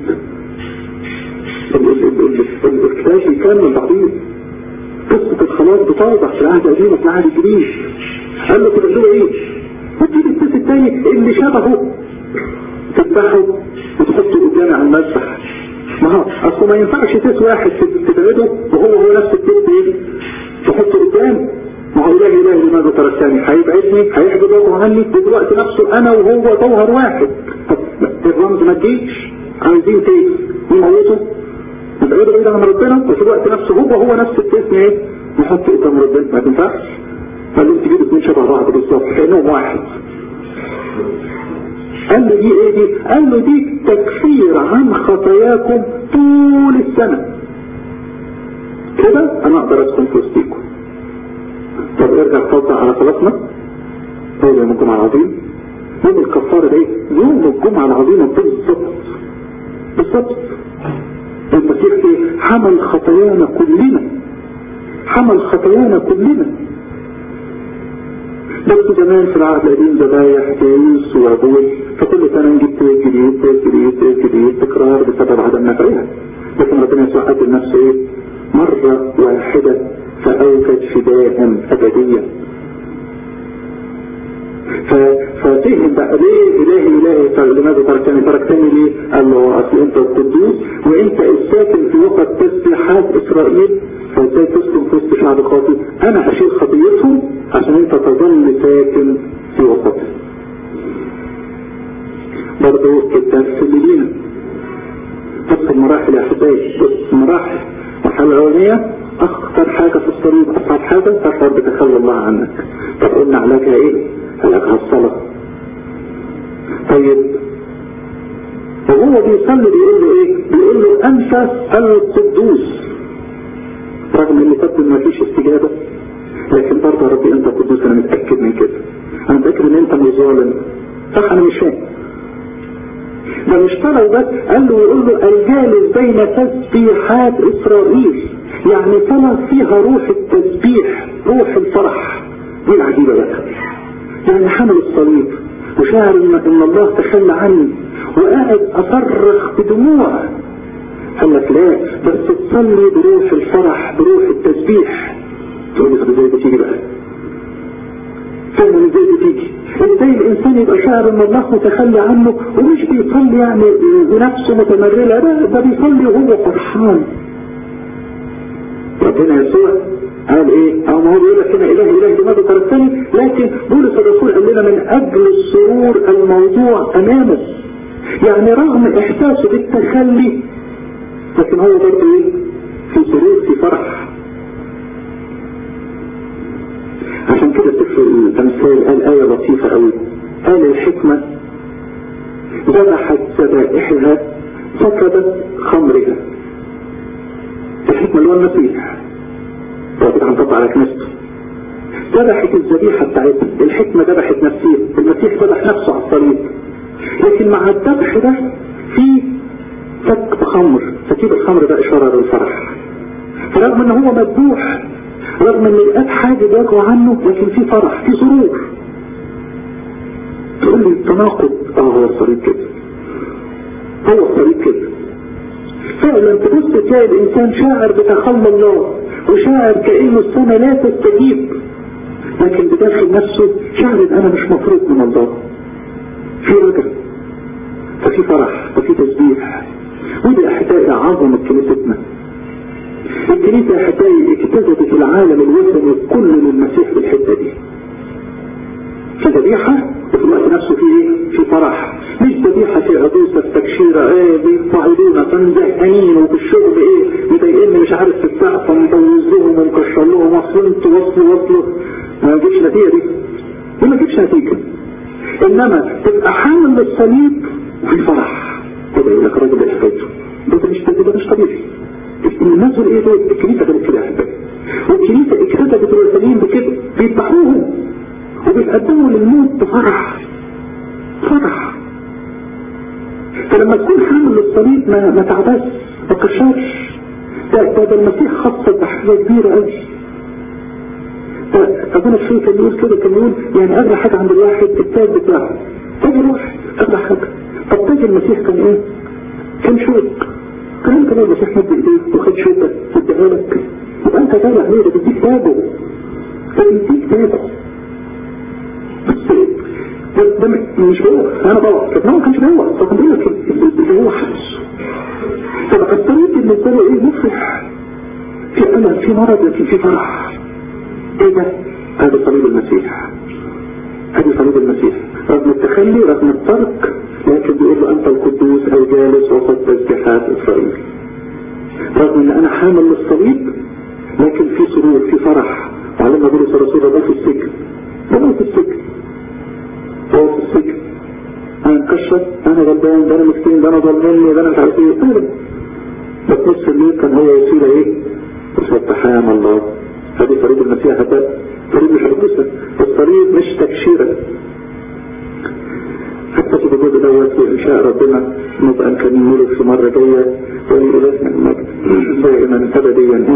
Speaker 1: الكتاب يكمل بعضيه قصة الخلاص بتوضح في العهد القديم وفي العهد الجديد قال له تبقى له بعيد وتجيب السيس التاني اللي شبهه تذبحه وتحطه قدامي على المذبح ما هو اصل ما ينفعش تيس واحد تبعده وهو هو نفس التيس ايه تحطه قدام ما هو إلهي إلهي لماذا تركتني هيبعدني هيحجب وجهه عني دلوقتي نفسه أنا وهو جوهر واحد طب الرمز ما تجيش عايزين تيس يموته نبعده بعيد عن ربنا وفي الوقت نفسه هو هو نفس التيس ايه نحطه قدام ربنا ما تنفعش قال له تجيب اثنين شبه بعض بالظبط كأنهم واحد قال له دي ايه دي قال له دي تكفير عن خطاياكم طول السنة كده انا اقدر اسكن في وسطيكم طب ارجع توضع على صلاتنا اول يوم الجمعة العظيم يوم الكفارة ده يوم الجمعة العظيمة بالظبط بالظبط المسيح ايه حمل خطايانا كلنا حمل خطايانا كلنا بس زمان في العهد القديم ذبايح جايز وابوي فكل سنة نجيب تيس جديد تيس جديد تيس جديد تكرار بسبب عدم نفعها لكن ربنا يسوع قدم نفسه ايه مرة واحدة فأوجد فداء أبديا ففهم بقى ليه إلهي إلهي لماذا تركتني تركتني ليه قال له أصل أنت القدوس وأنت الساكن في وقت تسبيحات إسرائيل فازاي تسكن في وسط شعب خاطئ أنا هشيل خطيتهم عشان أنت تظل ساكن في وسطهم برضه الدرس اللي لينا بص المراحل يا أحبائي بص المراحل المرحلة الأولانية أخطر حاجة في الصليب أصعب حاجة تشعر بتخلى الله عنك طب قلنا علاجها إيه؟ علاجها الصلاة طيب وهو بيصلي بيقول له إيه؟ بيقول له أنت القدوس رغم إن قد ما فيش استجابة لكن برضه يا ربي أنت قدوس أنا متأكد من كده أنا متأكد إن أنت مش ظالم صح أنا مش فاهم ده مش طلب بس قال له يقول له الجالس بين تسبيحات إسرائيل يعني طلب فيها روح التسبيح روح الفرح دي العجيبة بقى يعني حمل الصليب وشاعر ان, إن الله تخلى عني وقاعد اصرخ بدموع قال لك لا بس تصلي بروح الفرح بروح التسبيح تقول لي طب ازاي بتيجي بقى فاهم ازاي بتيجي ازاي الانسان يبقى شاعر ان الله متخلى عنه ومش بيصلي يعني ونفسه متمرلة لا ده بيصلي وهو فرحان ربنا يسوع قال ايه او ما هو بيقول لك هنا اله اله لماذا تركتني لكن بولس الرسول قال لنا من اجل السرور الموضوع امامه يعني رغم احساسه بالتخلي لكن هو برضه ايه في سرور في فرح عشان كده سفر الامثال قال ايه لطيفه قوي قال الحكمه ذبحت ذبائحها سكبت خمرها الحكمة اللي هو المسيح طب هنطبق على كنيسته ذبحت الذبيحة بتاعتها الحكمة ذبحت نفسيها المسيح ذبح نفسه على الطريق لكن مع الذبح ده في سك خمر سكيب الخمر ده إشارة للفرح رغم ان هو مذبوح رغم ان الاب حاجة وجهه عنه لكن في فرح في سرور تقول لي التناقض اه هو الطريق كده هو الطريق كده فعلا تبص تلاقي الانسان شاعر بتخلى الله وشاعر كأنه السنة لا تستجيب لكن بداخل نفسه شاعر ان انا مش مفروض من الله في رجع ففي فرح ففي تسبيح ودي احداء عظمة كنيستنا الكنيسة احداء اكتسبت العالم الوثني كله للمسيح في الحتة دي في ذبيحة وفي الوقت نفسه في ايه؟ في فرح مش ذبيحة في عدوسة تكشيرة ايه بيصعدونا تنزهنين وفي الشغل هي دي دي ما تجيبش نتيجه انما تبقى حامل للصليب وفي فرح كده يقول لك الراجل ده حكايته ده مش ده مش طبيعي الناس دول ايه دول الكنيسه كانت كده يا احبابي والكنيسه اكتسبت الوثنيين بكده بيذبحوهم وبيتقدموا للموت بفرح فرح فلما تكون حامل للصليب ما ما تعبس ما كشرش ده ده, ده المسيح خصص بحاجه كبيره قوي ابونا الشيخ كان يقول كده كان يقول يعني اغلى حاجه عند الواحد التاج بتاعه تاج الواحد اغلى حاجه طب تاج المسيح كان ايه؟ كان شوك كان انت لو المسيح مد ايديه وخد شوكه اديها لك يبقى انت غالي عليه ده بيديك تاجه ده بيديك تاجه ده مش هو انا بوع طب ما كانش بوع طب بقول لك اللي هو حدث طب الطريق بالنسبه له ايه مفرح في الم في مرض لكن في فرح ايه ده هذا صليب المسيح هذه صليب المسيح رغم التخلي رغم الترك لكن بيقول له انت القدوس او جالس وسط تسبيحات اسرائيل رغم ان انا حامل للصليب لكن في سرور في فرح وعلمنا بولس الرسول ده في السجن ده في السجن هو في السجن انا مكشف انا غلبان ده انا مسكين ده انا ظلمني ده انا مش عارف ايه ابدا بس نص الليل كان هو وسيله ايه؟ وسبحان الله هذه طريق المسيح هذا طريق مش عبوسة الطريق مش تكشيرة حتى في الجزء دوت وإن شاء ربنا نبقى نكمله في مرة جاية ولإلهنا المجد دائما أبديا